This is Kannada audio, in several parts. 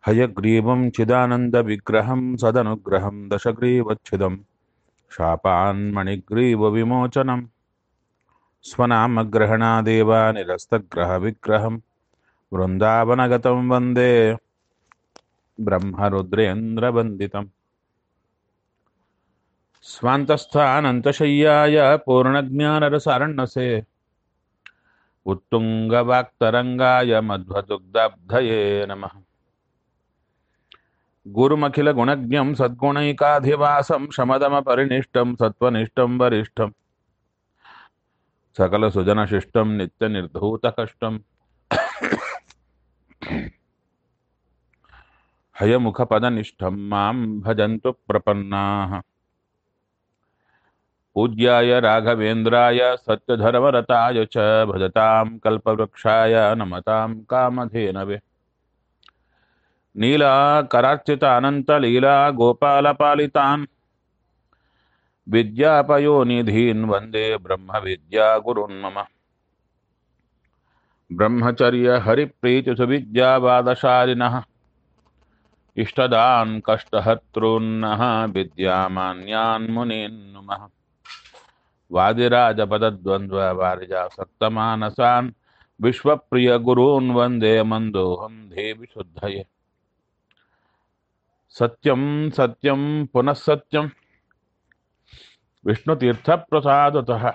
हयग्रीवं चिदानन्दविग्रहं सदनुग्रहं दशग्रीवच्छिदं शापान्मणिग्रीवविमोचनं स्वनामग्रहणादेव निरस्तग्रहविग्रहं वृन्दावनगतं वन्दे ब्रह्मरुद्रेन्द्रवन्दितम् स्वान्तस्थानन्तशय्याय पूर्णज्ञानरसारण्यसे उत्तुङ्गवाक्तरङ्गाय मध्वदुग्धब्धये नमः गुरुमखिलगुणज्ञं सद्गुणैकाधिवासं शमदमपरिनिष्टं सत्त्वनिष्ठं वरिष्ठं सकलसुजनशिष्टं नित्यनिर्धूतकष्टं हयमुखपदनिष्ठं मां भजन्तु प्रपन्नाः पूज्याय राघवेन्द्राय सत्यधर्मरताय च भजतां कल्पवृक्षाय नमतां कामधेनवे नीलाकरार्चितानन्तलीला गोपालपालितान् विद्यापयोनिधीन् वन्दे ब्रह्मविद्यागुरुन् मम ब्रह्मचर्यहरिप्रीतिसुविद्यावादशालिनः इष्टदान् कष्टहर्तॄन्नः विद्यामान्यान् मुनीन् नुमः वादिराजपदद्वन्द्ववारिजासक्तमानसान् विश्वप्रियगुरून् वन्दे मन्दोऽहं देवि शुद्धये सत्यं सत्यं पुनः सत्यं विष्णुतीर्थप्रसादतः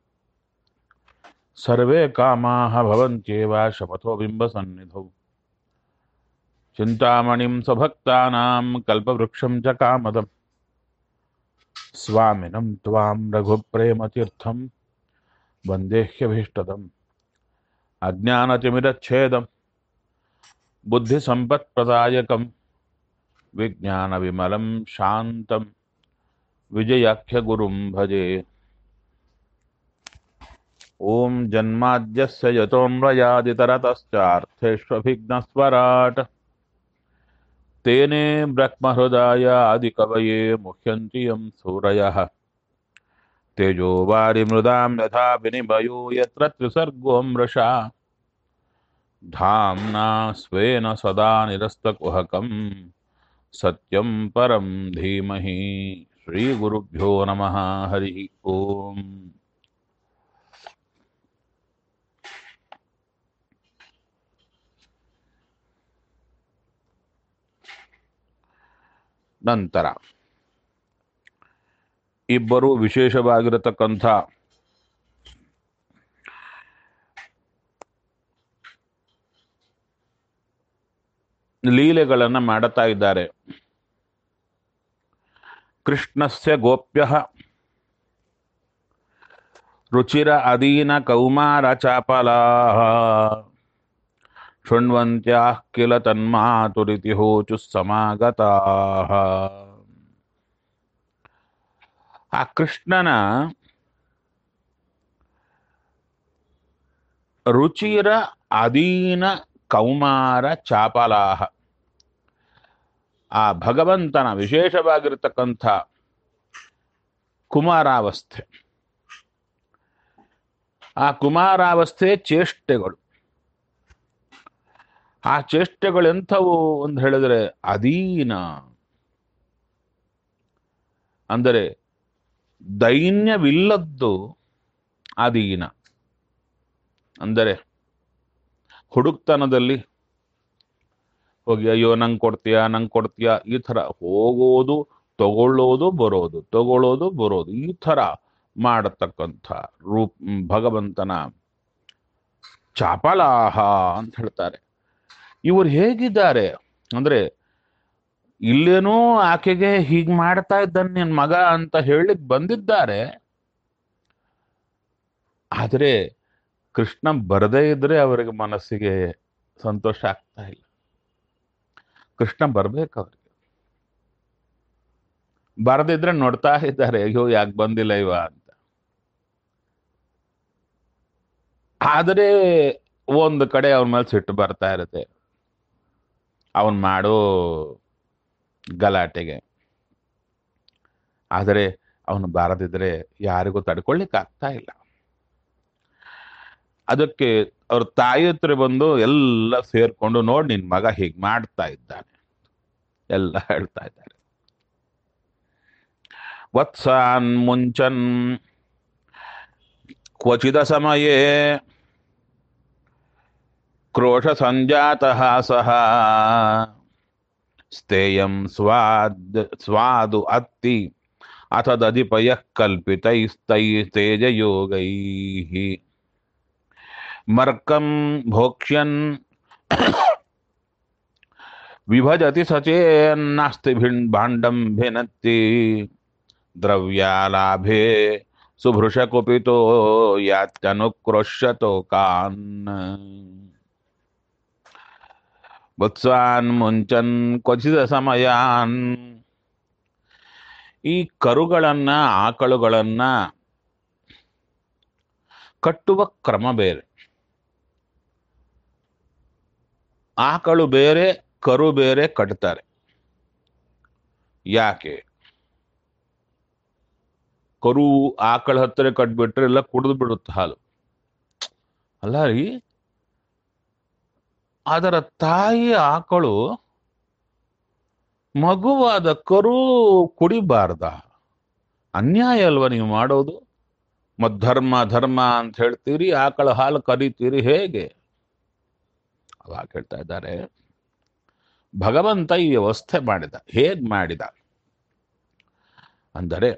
सर्वे कामाः भवन्त्येव शपथो बिम्बसन्निधौ चिन्तामणिं स्वभक्तानां कल्पवृक्षं च कामदम् स्वामिनं त्वां रघुप्रेमतीर्थं वन्देह्यभीष्टदम् अज्ञानतिमिरच्छेदं बुद्धिसम्पत्प्रदायकं विज्ञानविमलं शान्तं विजयाख्यगुरुं भजे ॐ जन्माद्यस्य यतोऽन्वयादितरतश्चार्थेष्वभिघ्नस्वराट् तेने ब्रह्महृदाय आदिकवये मुह्यन्ति यं सूरयः तेजो वारिमृदां यथा विनिमयो यत्र त्रिसर्गो मृषा धाम्ना स्वेन सदा निरस्तकुहकं सत्यं परं धीमहि श्रीगुरुभ्यो नमः हरिः ओम् ನಂತರ ಇಬ್ಬರು ವಿಶೇಷವಾಗಿರತಕ್ಕಂಥ ಲೀಲೆಗಳನ್ನ ಮಾಡುತ್ತಾ ಇದ್ದಾರೆ ಕೃಷ್ಣಸ್ಯ ಗೋಪ್ಯ ರುಚಿರ ಅಧೀನ ಕೌಮಾರ ಚಾಪಲಾ ಶೃಣ್ವಂತ್ಯಾ ಕಿಲ ತನ್ಮಾತುರಿತಿ ಹೋಚು ಸಮಾಗತಾ ಆ ಕೃಷ್ಣನ ರುಚಿರ ಅಧೀನ ಕೌಮಾರ ಚಾಪಲಾಹ ಆ ಭಗವಂತನ ವಿಶೇಷವಾಗಿರತಕ್ಕಂಥ ಕುಮಾರಾವಸ್ಥೆ ಆ ಕುಮಾರಾವಸ್ಥೆ ಚೇಷ್ಟೆಗಳು ಆ ಚೇಷ್ಟೆಗಳೆಂಥವು ಅಂತ ಹೇಳಿದ್ರೆ ಅಧೀನ ಅಂದರೆ ದೈನ್ಯವಿಲ್ಲದ್ದು ಅಧೀನ ಅಂದರೆ ಹುಡುಕ್ತನದಲ್ಲಿ ಹೋಗಿ ಅಯ್ಯೋ ನಂಗೆ ಕೊಡ್ತೀಯಾ ನಂಗೆ ಕೊಡ್ತೀಯಾ ಈ ಥರ ಹೋಗೋದು ತಗೊಳ್ಳೋದು ಬರೋದು ತಗೊಳ್ಳೋದು ಬರೋದು ಈ ಥರ ಮಾಡತಕ್ಕಂಥ ರೂಪ್ ಭಗವಂತನ ಚಾಪಲಾಹ ಅಂತ ಹೇಳ್ತಾರೆ ಇವರು ಹೇಗಿದ್ದಾರೆ ಅಂದ್ರೆ ಇಲ್ಲೇನೋ ಆಕೆಗೆ ಹೀಗ್ ಮಾಡ್ತಾ ಇದ್ದಾನೆ ನಿನ್ ಮಗ ಅಂತ ಹೇಳಿಕ್ ಬಂದಿದ್ದಾರೆ ಆದರೆ ಕೃಷ್ಣ ಬರದೇ ಇದ್ರೆ ಅವರಿಗೆ ಮನಸ್ಸಿಗೆ ಸಂತೋಷ ಆಗ್ತಾ ಇಲ್ಲ ಕೃಷ್ಣ ಬರ್ಬೇಕು ಅವ್ರಿಗೆ ಬರದಿದ್ರೆ ನೋಡ್ತಾ ಇದ್ದಾರೆ ಅಯ್ಯೋ ಯಾಕೆ ಬಂದಿಲ್ಲ ಇವ ಅಂತ ಆದರೆ ಒಂದು ಕಡೆ ಅವನ ಮೇಲೆ ಸಿಟ್ಟು ಬರ್ತಾ ಇರುತ್ತೆ ಅವನ್ ಮಾಡೋ ಗಲಾಟೆಗೆ ಆದರೆ ಅವನು ಬಾರದಿದ್ರೆ ಯಾರಿಗೂ ತಡ್ಕೊಳ್ಳಿಕ್ ಆಗ್ತಾ ಇಲ್ಲ ಅದಕ್ಕೆ ಅವ್ರ ತಾಯಿ ಹತ್ರ ಬಂದು ಎಲ್ಲ ಸೇರ್ಕೊಂಡು ನೋಡಿ ನಿನ್ ಮಗ ಹೀಗ್ ಮಾಡ್ತಾ ಇದ್ದಾನೆ ಎಲ್ಲ ಹೇಳ್ತಾ ಇದ್ದಾರೆ ವತ್ಸಾನ್ ಮುಂಚನ್ ಕ್ವಚಿದ ಸಮಯೇ ಕ್ರೋಶ ಸಂಜಾತಃ ಸಹ ಸ್ಥೇಯಂ ಸ್ವಾದ್ ಸ್ವಾದು ಅತ್ತಿ ಅಥದಧಿಪಯ ಕಲ್ಪಿತೈಸ್ತೈ ತೇಜಯೋಗೈಃ ಮರ್ಕಂ ಭೋಕ್ಷ್ಯನ್ ವಿಭಜತಿ ಸಚೇನ್ನಾಸ್ತಿ ಭಿನ್ ಭಾಂಡಂ ಭಿನತ್ತಿ ದ್ರವ್ಯಾಲಾಭೆ ಸುಭೃಶ ಕುಪಿತೋ ಯಾತ್ಯನುಕ್ರೋಶ್ಯತೋ ಕಾನ್ ವತ್ಸಾನ್ ಮುಂಚನ್ ಕ್ವಚಿತ ಸಮಯಾನ್ ಈ ಕರುಗಳನ್ನ ಆಕಳುಗಳನ್ನ ಕಟ್ಟುವ ಕ್ರಮ ಬೇರೆ ಆಕಳು ಬೇರೆ ಕರು ಬೇರೆ ಕಟ್ತಾರೆ ಯಾಕೆ ಕರು ಆಕಳ ಹತ್ತಿರ ಕಟ್ಬಿಟ್ರೆ ಎಲ್ಲ ಕುಡಿದು ಬಿಡುತ್ತೆ ಹಾಲು ಅಲ್ಲ ರೀ ಅದರ ತಾಯಿ ಆಕಳು ಮಗುವಾದ ಕರು ಕುಡಿಬಾರ್ದ ಅನ್ಯಾಯ ಅಲ್ವಾ ನೀವು ಮಾಡೋದು ಮಧರ್ಮ ಧರ್ಮ ಅಂತ ಹೇಳ್ತೀರಿ ಆಕಳ ಹಾಲು ಕರಿತೀರಿ ಹೇಗೆ ಅವಾಗ ಹೇಳ್ತಾ ಇದ್ದಾರೆ ಭಗವಂತ ಈ ವ್ಯವಸ್ಥೆ ಮಾಡಿದ ಹೇಗ್ ಮಾಡಿದ ಅಂದರೆ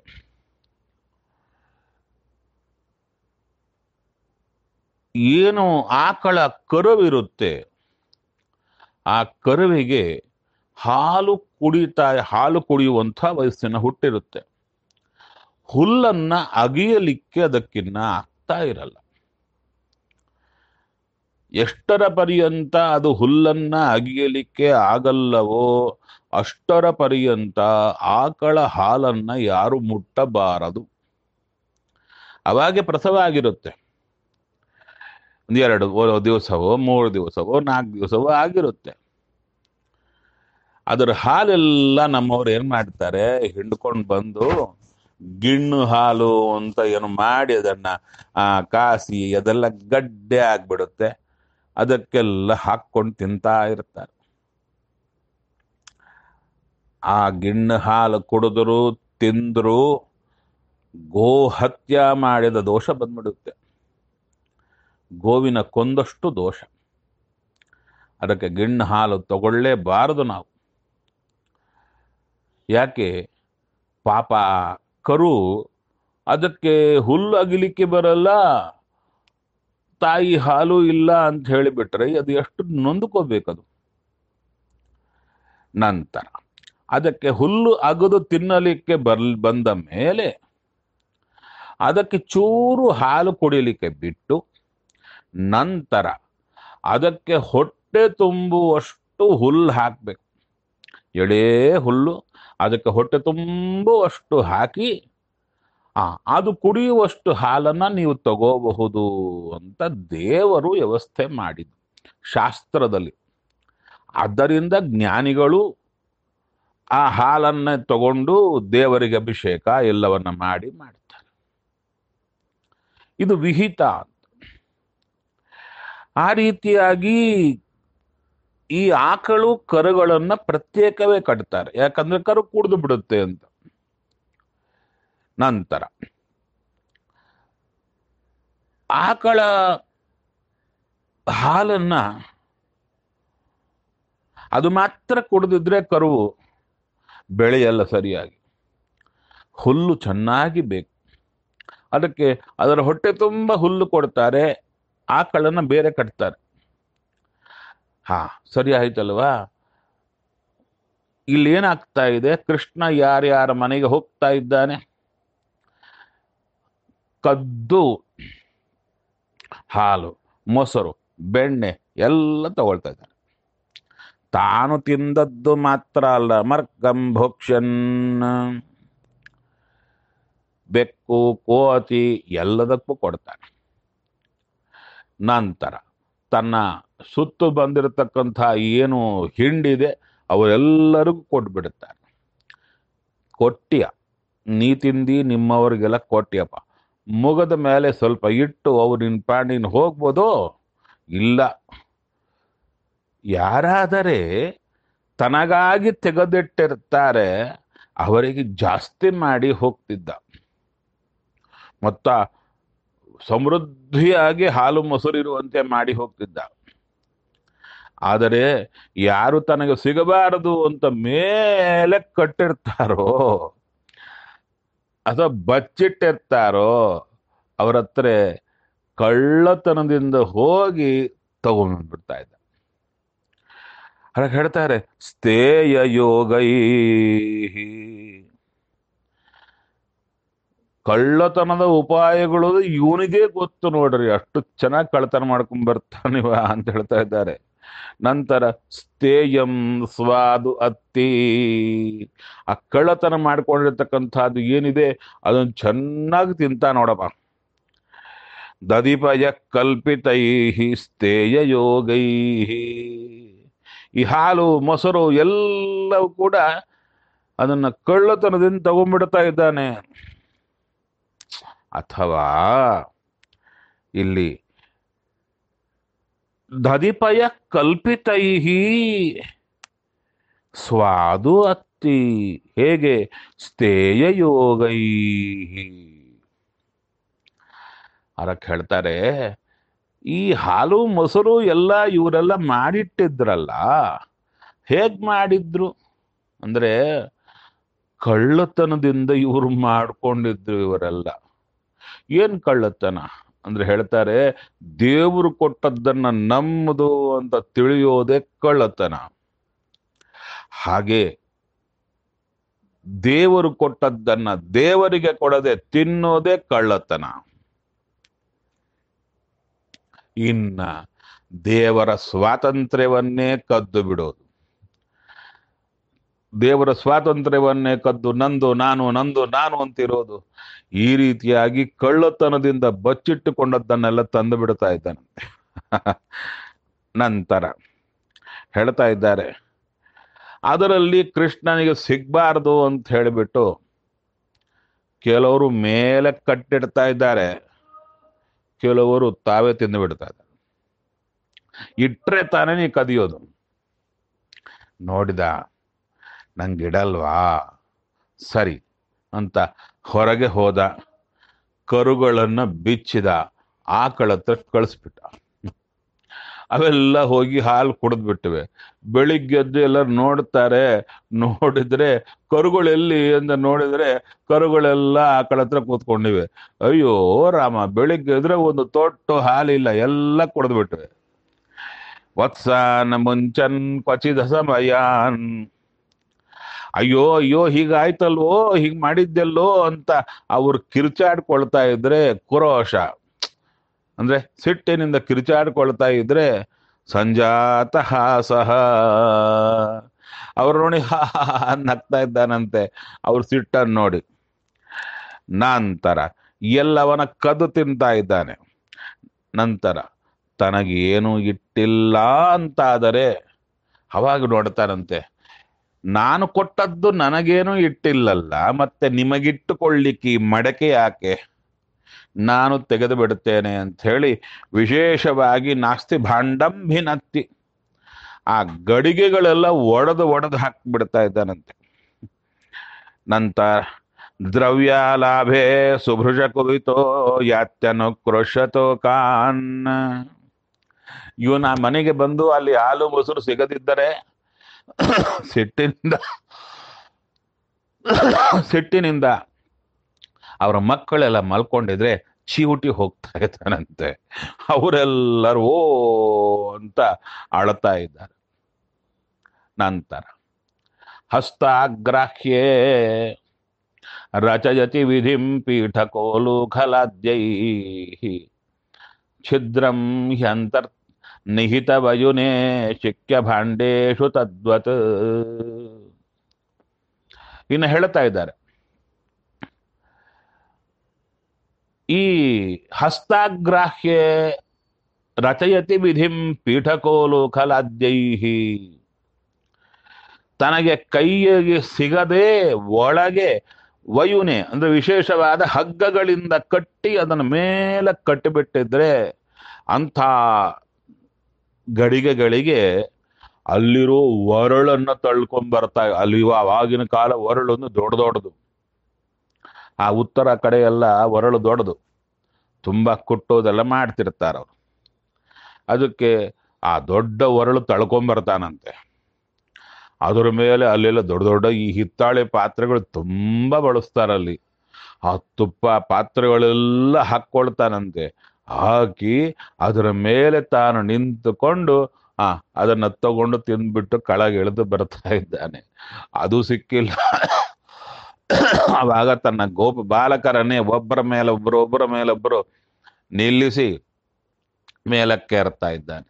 ಏನು ಆಕಳ ಕರುವಿರುತ್ತೆ ಆ ಕರುವಿಗೆ ಹಾಲು ಕುಡಿತಾ ಹಾಲು ಕುಡಿಯುವಂಥ ವಯಸ್ಸಿನ ಹುಟ್ಟಿರುತ್ತೆ ಹುಲ್ಲನ್ನ ಅಗಿಯಲಿಕ್ಕೆ ಅದಕ್ಕಿನ್ನ ಆಗ್ತಾ ಇರಲ್ಲ ಎಷ್ಟರ ಪರ್ಯಂತ ಅದು ಹುಲ್ಲನ್ನ ಅಗಿಯಲಿಕ್ಕೆ ಆಗಲ್ಲವೋ ಅಷ್ಟರ ಪರ್ಯಂತ ಆಕಳ ಹಾಲನ್ನ ಯಾರು ಮುಟ್ಟಬಾರದು ಅವಾಗೆ ಪ್ರಸವ ಆಗಿರುತ್ತೆ ಒಂದೆರಡು ದಿವಸವೋ ಮೂರು ದಿವಸವೋ ನಾಲ್ಕು ದಿವಸವೋ ಆಗಿರುತ್ತೆ ಅದರ ಹಾಲೆಲ್ಲ ನಮ್ಮವ್ರು ಏನ್ ಮಾಡ್ತಾರೆ ಹಿಂಡ್ಕೊಂಡು ಬಂದು ಗಿಣ್ಣು ಹಾಲು ಅಂತ ಏನು ಮಾಡಿ ಅದನ್ನ ಆ ಕಾಸಿ ಅದೆಲ್ಲ ಗಡ್ಡೆ ಆಗ್ಬಿಡುತ್ತೆ ಅದಕ್ಕೆಲ್ಲ ಹಾಕ್ಕೊಂಡು ತಿಂತಾ ಇರ್ತಾರೆ ಆ ಗಿಣ್ಣು ಹಾಲು ಕುಡಿದ್ರು ತಿಂದ್ರು ಗೋ ಹತ್ಯ ಮಾಡಿದ ದೋಷ ಬಂದ್ಬಿಡುತ್ತೆ ಗೋವಿನ ಕೊಂದಷ್ಟು ದೋಷ ಅದಕ್ಕೆ ಗಿಣ್ಣು ಹಾಲು ತಗೊಳ್ಳೇಬಾರದು ನಾವು ಯಾಕೆ ಪಾಪ ಕರು ಅದಕ್ಕೆ ಹುಲ್ಲು ಅಗಿಲಿಕ್ಕೆ ಬರಲ್ಲ ತಾಯಿ ಹಾಲು ಇಲ್ಲ ಅಂತ ಹೇಳಿಬಿಟ್ರೆ ಅದು ಎಷ್ಟು ನೊಂದ್ಕೋಬೇಕದು ನಂತರ ಅದಕ್ಕೆ ಹುಲ್ಲು ಅಗದು ತಿನ್ನಲಿಕ್ಕೆ ಬರ್ ಬಂದ ಮೇಲೆ ಅದಕ್ಕೆ ಚೂರು ಹಾಲು ಕುಡಿಲಿಕ್ಕೆ ಬಿಟ್ಟು ನಂತರ ಅದಕ್ಕೆ ಹೊಟ್ಟೆ ತುಂಬುವಷ್ಟು ಹುಲ್ಲು ಹಾಕಬೇಕು ಎಳೇ ಹುಲ್ಲು ಅದಕ್ಕೆ ಹೊಟ್ಟೆ ತುಂಬುವಷ್ಟು ಹಾಕಿ ಆ ಅದು ಕುಡಿಯುವಷ್ಟು ಹಾಲನ್ನ ನೀವು ತಗೋಬಹುದು ಅಂತ ದೇವರು ವ್ಯವಸ್ಥೆ ಮಾಡಿದ್ರು ಶಾಸ್ತ್ರದಲ್ಲಿ ಆದ್ದರಿಂದ ಜ್ಞಾನಿಗಳು ಆ ಹಾಲನ್ನ ತಗೊಂಡು ದೇವರಿಗೆ ಅಭಿಷೇಕ ಎಲ್ಲವನ್ನ ಮಾಡಿ ಮಾಡ್ತಾರೆ ಇದು ವಿಹಿತ ಅಂತ ಆ ರೀತಿಯಾಗಿ ಈ ಆಕಳು ಕರುಗಳನ್ನ ಪ್ರತ್ಯೇಕವೇ ಕಟ್ತಾರೆ ಯಾಕಂದ್ರೆ ಕರು ಕುಡಿದು ಬಿಡುತ್ತೆ ಅಂತ ನಂತರ ಆಕಳ ಹಾಲನ್ನ ಅದು ಮಾತ್ರ ಕುಡಿದಿದ್ರೆ ಕರುವು ಬೆಳೆಯಲ್ಲ ಸರಿಯಾಗಿ ಹುಲ್ಲು ಚೆನ್ನಾಗಿ ಬೇಕು ಅದಕ್ಕೆ ಅದರ ಹೊಟ್ಟೆ ತುಂಬ ಹುಲ್ಲು ಕೊಡ್ತಾರೆ ಆಕಳನ್ನ ಬೇರೆ ಕಟ್ತಾರೆ ಹಾ ಸರಿ ಆಯ್ತಲ್ವಾ ಇಲ್ಲಿ ಏನಾಗ್ತಾ ಇದೆ ಕೃಷ್ಣ ಯಾರ್ಯಾರ ಮನೆಗೆ ಹೋಗ್ತಾ ಇದ್ದಾನೆ ಕದ್ದು ಹಾಲು ಮೊಸರು ಬೆಣ್ಣೆ ಎಲ್ಲ ತಗೊಳ್ತಾ ಇದ್ದಾನೆ ತಾನು ತಿಂದದ್ದು ಮಾತ್ರ ಅಲ್ಲ ಮರ್ಕಂ ಭೋಕ್ಷನ್ ಬೆಕ್ಕು ಕೋತಿ ಎಲ್ಲದಕ್ಕೂ ಕೊಡ್ತಾನೆ ನಂತರ ತನ್ನ ಸುತ್ತು ಬಂದಿರತಕ್ಕಂಥ ಏನು ಹಿಂಡಿದೆ ಅವರೆಲ್ಲರಿಗೂ ಕೊಟ್ಬಿಡುತ್ತಾರೆ ಕೊಟ್ಟಿಯ ನೀ ತಿಂದಿ ನಿಮ್ಮವ್ರಿಗೆಲ್ಲ ಕೊಟ್ಟಿಯಪ್ಪ ಮುಗದ ಮೇಲೆ ಸ್ವಲ್ಪ ಇಟ್ಟು ಅವ್ರು ನಿನ್ನ ಪಾಡಿನ ಹೋಗ್ಬೋದು ಇಲ್ಲ ಯಾರಾದರೆ ತನಗಾಗಿ ತೆಗೆದಿಟ್ಟಿರ್ತಾರೆ ಅವರಿಗೆ ಜಾಸ್ತಿ ಮಾಡಿ ಹೋಗ್ತಿದ್ದ ಮತ್ತ ಸಮೃದ್ಧಿಯಾಗಿ ಹಾಲು ಮೊಸರು ಇರುವಂತೆ ಮಾಡಿ ಹೋಗ್ತಿದ್ದ ಆದರೆ ಯಾರು ತನಗೆ ಸಿಗಬಾರದು ಅಂತ ಮೇಲೆ ಕಟ್ಟಿರ್ತಾರೋ ಅಥವಾ ಬಚ್ಚಿಟ್ಟಿರ್ತಾರೋ ಅವ್ರ ಹತ್ರ ಕಳ್ಳತನದಿಂದ ಹೋಗಿ ತಗೊಂಡ್ಬಿಡ್ತಾ ಇದ್ದ ಅದಕ್ಕೆ ಹೇಳ್ತಾರೆ ಸ್ಥೇಯ ಯೋಗೈ ಕಳ್ಳತನದ ಉಪಾಯಗಳು ಇವನಿಗೆ ಗೊತ್ತು ನೋಡ್ರಿ ಅಷ್ಟು ಚೆನ್ನಾಗಿ ಕಳ್ಳತನ ಮಾಡ್ಕೊಂಡ್ ಬರ್ತಾನಿವ ಅಂತ ಹೇಳ್ತಾ ಇದ್ದಾರೆ ನಂತರ ಸ್ಥೇಯಂ ಸ್ವಾದು ಅತ್ತಿ ಆ ಕಳ್ಳತನ ಮಾಡ್ಕೊಂಡಿರ್ತಕ್ಕಂಥದ್ದು ಏನಿದೆ ಅದನ್ನ ಚೆನ್ನಾಗಿ ತಿಂತ ನೋಡಪ್ಪ ದದಿಪಯ ಕಲ್ಪಿತೈ ಸ್ಥೇಯ ಯೋಗೈ ಈ ಹಾಲು ಮೊಸರು ಎಲ್ಲವೂ ಕೂಡ ಅದನ್ನ ಕಳ್ಳತನದಿಂದ ತಗೊಂಡ್ಬಿಡ್ತಾ ಇದ್ದಾನೆ ಅಥವಾ ಇಲ್ಲಿ ದದಿಪಯ ಕಲ್ಪಿತೈ ಸ್ವಾದು ಅತ್ತಿ ಹೇಗೆ ಸ್ಥೇಯ ಯೋಗೈ ಅದಕ್ಕೆ ಹೇಳ್ತಾರೆ ಈ ಹಾಲು ಮೊಸರು ಎಲ್ಲ ಇವರೆಲ್ಲ ಮಾಡಿಟ್ಟಿದ್ರಲ್ಲ ಹೇಗ್ ಮಾಡಿದ್ರು ಅಂದ್ರೆ ಕಳ್ಳತನದಿಂದ ಇವರು ಮಾಡ್ಕೊಂಡಿದ್ರು ಇವರೆಲ್ಲ ಏನ್ ಕಳ್ಳತನ ಅಂದ್ರೆ ಹೇಳ್ತಾರೆ ದೇವರು ಕೊಟ್ಟದ್ದನ್ನ ನಮ್ಮದು ಅಂತ ತಿಳಿಯೋದೇ ಕಳ್ಳತನ ಹಾಗೆ ದೇವರು ಕೊಟ್ಟದ್ದನ್ನ ದೇವರಿಗೆ ಕೊಡದೆ ತಿನ್ನೋದೇ ಕಳ್ಳತನ ಇನ್ನ ದೇವರ ಸ್ವಾತಂತ್ರ್ಯವನ್ನೇ ಕದ್ದು ಬಿಡೋದು ದೇವರ ಸ್ವಾತಂತ್ರ್ಯವನ್ನೇ ಕದ್ದು ನಂದು ನಾನು ನಂದು ನಾನು ಅಂತಿರೋದು ಈ ರೀತಿಯಾಗಿ ಕಳ್ಳತನದಿಂದ ಬಚ್ಚಿಟ್ಟುಕೊಂಡದ್ದನ್ನೆಲ್ಲ ತಂದು ಬಿಡ್ತಾ ಇದ್ದಾನಂತೆ ನಂತರ ಹೇಳ್ತಾ ಇದ್ದಾರೆ ಅದರಲ್ಲಿ ಕೃಷ್ಣನಿಗೆ ಸಿಗ್ಬಾರ್ದು ಅಂತ ಹೇಳಿಬಿಟ್ಟು ಕೆಲವರು ಮೇಲೆ ಕಟ್ಟಿಡ್ತಾ ಇದ್ದಾರೆ ಕೆಲವರು ತಾವೇ ತಿಂದು ಬಿಡ್ತಾ ಇದ್ದಾರೆ ಇಟ್ರೆ ತಾನೇ ನೀ ಕದಿಯೋದು ನೋಡಿದ ನಂಗಿಡಲ್ವಾ ಸರಿ ಅಂತ ಹೊರಗೆ ಹೋದ ಕರುಗಳನ್ನ ಬಿಚ್ಚಿದ ಆಕಳ ಹತ್ರ ಕಳಿಸ್ಬಿಟ್ಟ ಅವೆಲ್ಲ ಹೋಗಿ ಹಾಲು ಕುಡಿದ್ಬಿಟ್ಟಿವೆ ಬೆಳಿಗ್ಗೆ ಎದ್ದು ಎಲ್ಲರೂ ನೋಡ್ತಾರೆ ನೋಡಿದ್ರೆ ಕರುಗಳು ಎಲ್ಲಿ ಅಂತ ನೋಡಿದ್ರೆ ಕರುಗಳೆಲ್ಲ ಆಕಳ ಹತ್ರ ಕೂತ್ಕೊಂಡಿವೆ ಅಯ್ಯೋ ರಾಮ ಬೆಳಿಗ್ಗೆ ಎದ್ರೆ ಒಂದು ತೊಟ್ಟು ಹಾಲಿಲ್ಲ ಎಲ್ಲ ಕುಡಿದ್ಬಿಟ್ಟಿವೆ ವತ್ಸಾನ ಮುಂಚನ್ ಕ್ವಚಿದ ಸಮಯಾನ್ ಅಯ್ಯೋ ಅಯ್ಯೋ ಹೀಗಾಯ್ತಲ್ವೋ ಹೀಗ್ ಮಾಡಿದ್ದೆಲ್ಲೋ ಅಂತ ಅವ್ರು ಕಿರ್ಚಾಡ್ಕೊಳ್ತಾ ಇದ್ರೆ ಕುರೋಶ ಅಂದ್ರೆ ಸಿಟ್ಟಿನಿಂದ ಕಿರ್ಚಾಡ್ಕೊಳ್ತಾ ಇದ್ರೆ ಸಂಜಾತ ಹಾಸಹ ಅವ್ರು ನೋಡಿ ಹಾ ಹಾ ಹಾ ಅಂತ ನಗ್ತಾ ಇದ್ದಾನಂತೆ ಅವ್ರ ಸಿಟ್ಟನ್ನು ನೋಡಿ ನಂತರ ಎಲ್ಲವನ ಕದ್ದು ತಿಂತಾ ಇದ್ದಾನೆ ನಂತರ ತನಗೇನು ಇಟ್ಟಿಲ್ಲ ಅಂತಾದರೆ ಅವಾಗ ನೋಡ್ತಾರಂತೆ ನಾನು ಕೊಟ್ಟದ್ದು ನನಗೇನು ಇಟ್ಟಿಲ್ಲಲ್ಲ ಮತ್ತೆ ನಿಮಗಿಟ್ಟುಕೊಳ್ಳಿಕ್ಕೆ ಈ ಮಡಕೆ ಯಾಕೆ ನಾನು ತೆಗೆದು ಬಿಡುತ್ತೇನೆ ಅಂತ ಹೇಳಿ ವಿಶೇಷವಾಗಿ ನಾಸ್ತಿ ಭಾಂಡಂ ಭಿನತ್ತಿ ಆ ಗಡಿಗೆಗಳೆಲ್ಲ ಒಡೆದು ಒಡೆದು ಹಾಕ್ಬಿಡ್ತಾ ಇದ್ದಾನಂತೆ ನಂತರ ದ್ರವ್ಯ ಲಾಭೆ ಸುಭೃಜ ಕುರಿತೋ ಯಾತ್ಯನು ಕ್ರೋಶತೋ ಕಾನ್ ಇವನ ಮನೆಗೆ ಬಂದು ಅಲ್ಲಿ ಹಾಲು ಮೊಸರು ಸಿಗದಿದ್ದರೆ ಸಿಟ್ಟಿನಿಂದ ಸಿಟ್ಟಿನಿಂದ ಅವರ ಮಕ್ಕಳೆಲ್ಲ ಮಲ್ಕೊಂಡಿದ್ರೆ ಚೀವುಟಿ ಹೋಗ್ತಾ ಇದ್ದಾನಂತೆ ಅವರೆಲ್ಲರೂ ಓ ಅಂತ ಅಳ್ತಾ ಇದ್ದಾರೆ ನಂತರ ಹಸ್ತಾಗ್ರಾಹ್ಯೇ ರಚಯತಿ ವಿಧಿಂ ಪೀಠಕೋಲು ಖಲಾದ್ಯೈ ಛಿದ್ರಂ ಹ್ಯಂತರ್ ನಿಹಿತ ವಯುನೆ ಶಿಕ್ಯ ಭಾಂಡೇಶು ತದ್ವತ್ ಇನ್ನು ಹೇಳ್ತಾ ಇದ್ದಾರೆ ಈ ಹಸ್ತಾಗ್ರಾಹ್ಯ ರಚಯತಿ ವಿಧಿಂ ಪೀಠಕೋಲು ಖಲಾದ್ಯೈ ತನಗೆ ಕೈಗೆ ಸಿಗದೆ ಒಳಗೆ ವಯುನೆ ಅಂದ್ರೆ ವಿಶೇಷವಾದ ಹಗ್ಗಗಳಿಂದ ಕಟ್ಟಿ ಅದನ್ನ ಮೇಲೆ ಕಟ್ಟಿಬಿಟ್ಟಿದ್ರೆ ಅಂಥ ಗಡಿಗೆಗಳಿಗೆ ಅಲ್ಲಿರೋ ಒರಳನ್ನ ತಳ್ಕೊಂಡ್ ಬರ್ತಾ ಅಲ್ಲಿ ಅವಾಗಿನ ಕಾಲ ಒರಳೊಂದು ದೊಡ್ಡ ದೊಡ್ಡದು ಆ ಉತ್ತರ ಕಡೆ ಎಲ್ಲ ಒರಳು ದೊಡ್ಡದು ತುಂಬಾ ಕುಟ್ಟೋದೆಲ್ಲ ಮಾಡ್ತಿರ್ತಾರ ಅವ್ರು ಅದಕ್ಕೆ ಆ ದೊಡ್ಡ ಒರಳು ತಳ್ಕೊಂಬರ್ತಾನಂತೆ ಅದ್ರ ಮೇಲೆ ಅಲ್ಲೆಲ್ಲ ದೊಡ್ಡ ದೊಡ್ಡ ಈ ಹಿತ್ತಾಳೆ ಪಾತ್ರೆಗಳು ತುಂಬಾ ಬಳಸ್ತಾರಲ್ಲಿ ಆ ತುಪ್ಪ ಪಾತ್ರೆಗಳೆಲ್ಲ ಹಾಕ್ಕೊಳ್ತಾನಂತೆ ಹಾಕಿ ಅದರ ಮೇಲೆ ತಾನು ನಿಂತುಕೊಂಡು ಆ ಅದನ್ನ ತಗೊಂಡು ತಿಂದ್ಬಿಟ್ಟು ಕೆಳಗೆ ಇಳಿದು ಬರ್ತಾ ಇದ್ದಾನೆ ಅದು ಸಿಕ್ಕಿಲ್ಲ ಅವಾಗ ತನ್ನ ಗೋಪ ಬಾಲಕರನ್ನೇ ಒಬ್ಬರ ಮೇಲೆ ಒಬ್ಬರು ಒಬ್ಬರ ಮೇಲೊಬ್ಬರು ನಿಲ್ಲಿಸಿ ಮೇಲಕ್ಕೆ ಏರ್ತಾ ಇದ್ದಾನೆ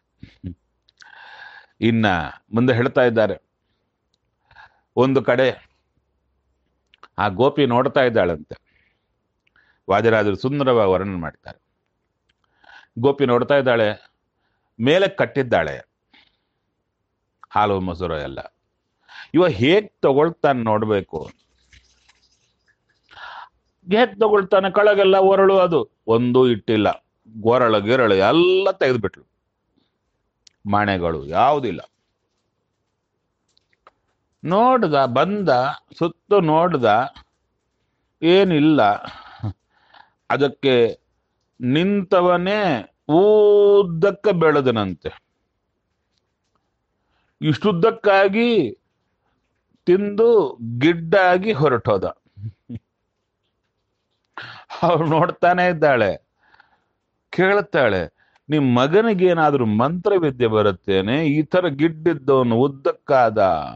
ಇನ್ನ ಮುಂದೆ ಹೇಳ್ತಾ ಇದ್ದಾರೆ ಒಂದು ಕಡೆ ಆ ಗೋಪಿ ನೋಡ್ತಾ ಇದ್ದಾಳಂತೆ ವಾದಿರಾಜರು ಸುಂದರವಾಗಿ ವರ್ಣನೆ ಮಾಡ್ತಾರೆ ಗೋಪಿ ನೋಡ್ತಾ ಇದ್ದಾಳೆ ಮೇಲೆ ಕಟ್ಟಿದ್ದಾಳೆ ಹಾಲು ಮೊಸರು ಎಲ್ಲ ಇವ ಹೇಗ್ ತಗೊಳ್ತಾನೆ ನೋಡ್ಬೇಕು ಹೇಗ್ ತಗೊಳ್ತಾನೆ ಕಳಗೆಲ್ಲ ಒರಳು ಅದು ಒಂದು ಇಟ್ಟಿಲ್ಲ ಗೊರಳು ಗಿರಳು ಎಲ್ಲ ತೆಗೆದ್ಬಿಟ್ಲು ಮಣೆಗಳು ಯಾವುದಿಲ್ಲ ನೋಡ್ದ ಬಂದ ಸುತ್ತು ನೋಡ್ದ ಏನಿಲ್ಲ ಅದಕ್ಕೆ ನಿಂತವನೇ ಉದ್ದಕ್ಕೆ ಬೆಳೆದನಂತೆ ಇಷ್ಟುದ್ದಕ್ಕಾಗಿ ತಿಂದು ಗಿಡ್ಡಾಗಿ ಹೊರಟೋದ ಅವಳು ನೋಡ್ತಾನೆ ಇದ್ದಾಳೆ ಕೇಳ್ತಾಳೆ ನಿಮ್ ಮಗನಿಗೇನಾದ್ರೂ ಮಂತ್ರವಿದ್ಯೆ ಬರುತ್ತೇನೆ ಈ ತರ ಗಿಡ್ಡಿದ್ದವನು ಉದ್ದಕ್ಕಾದ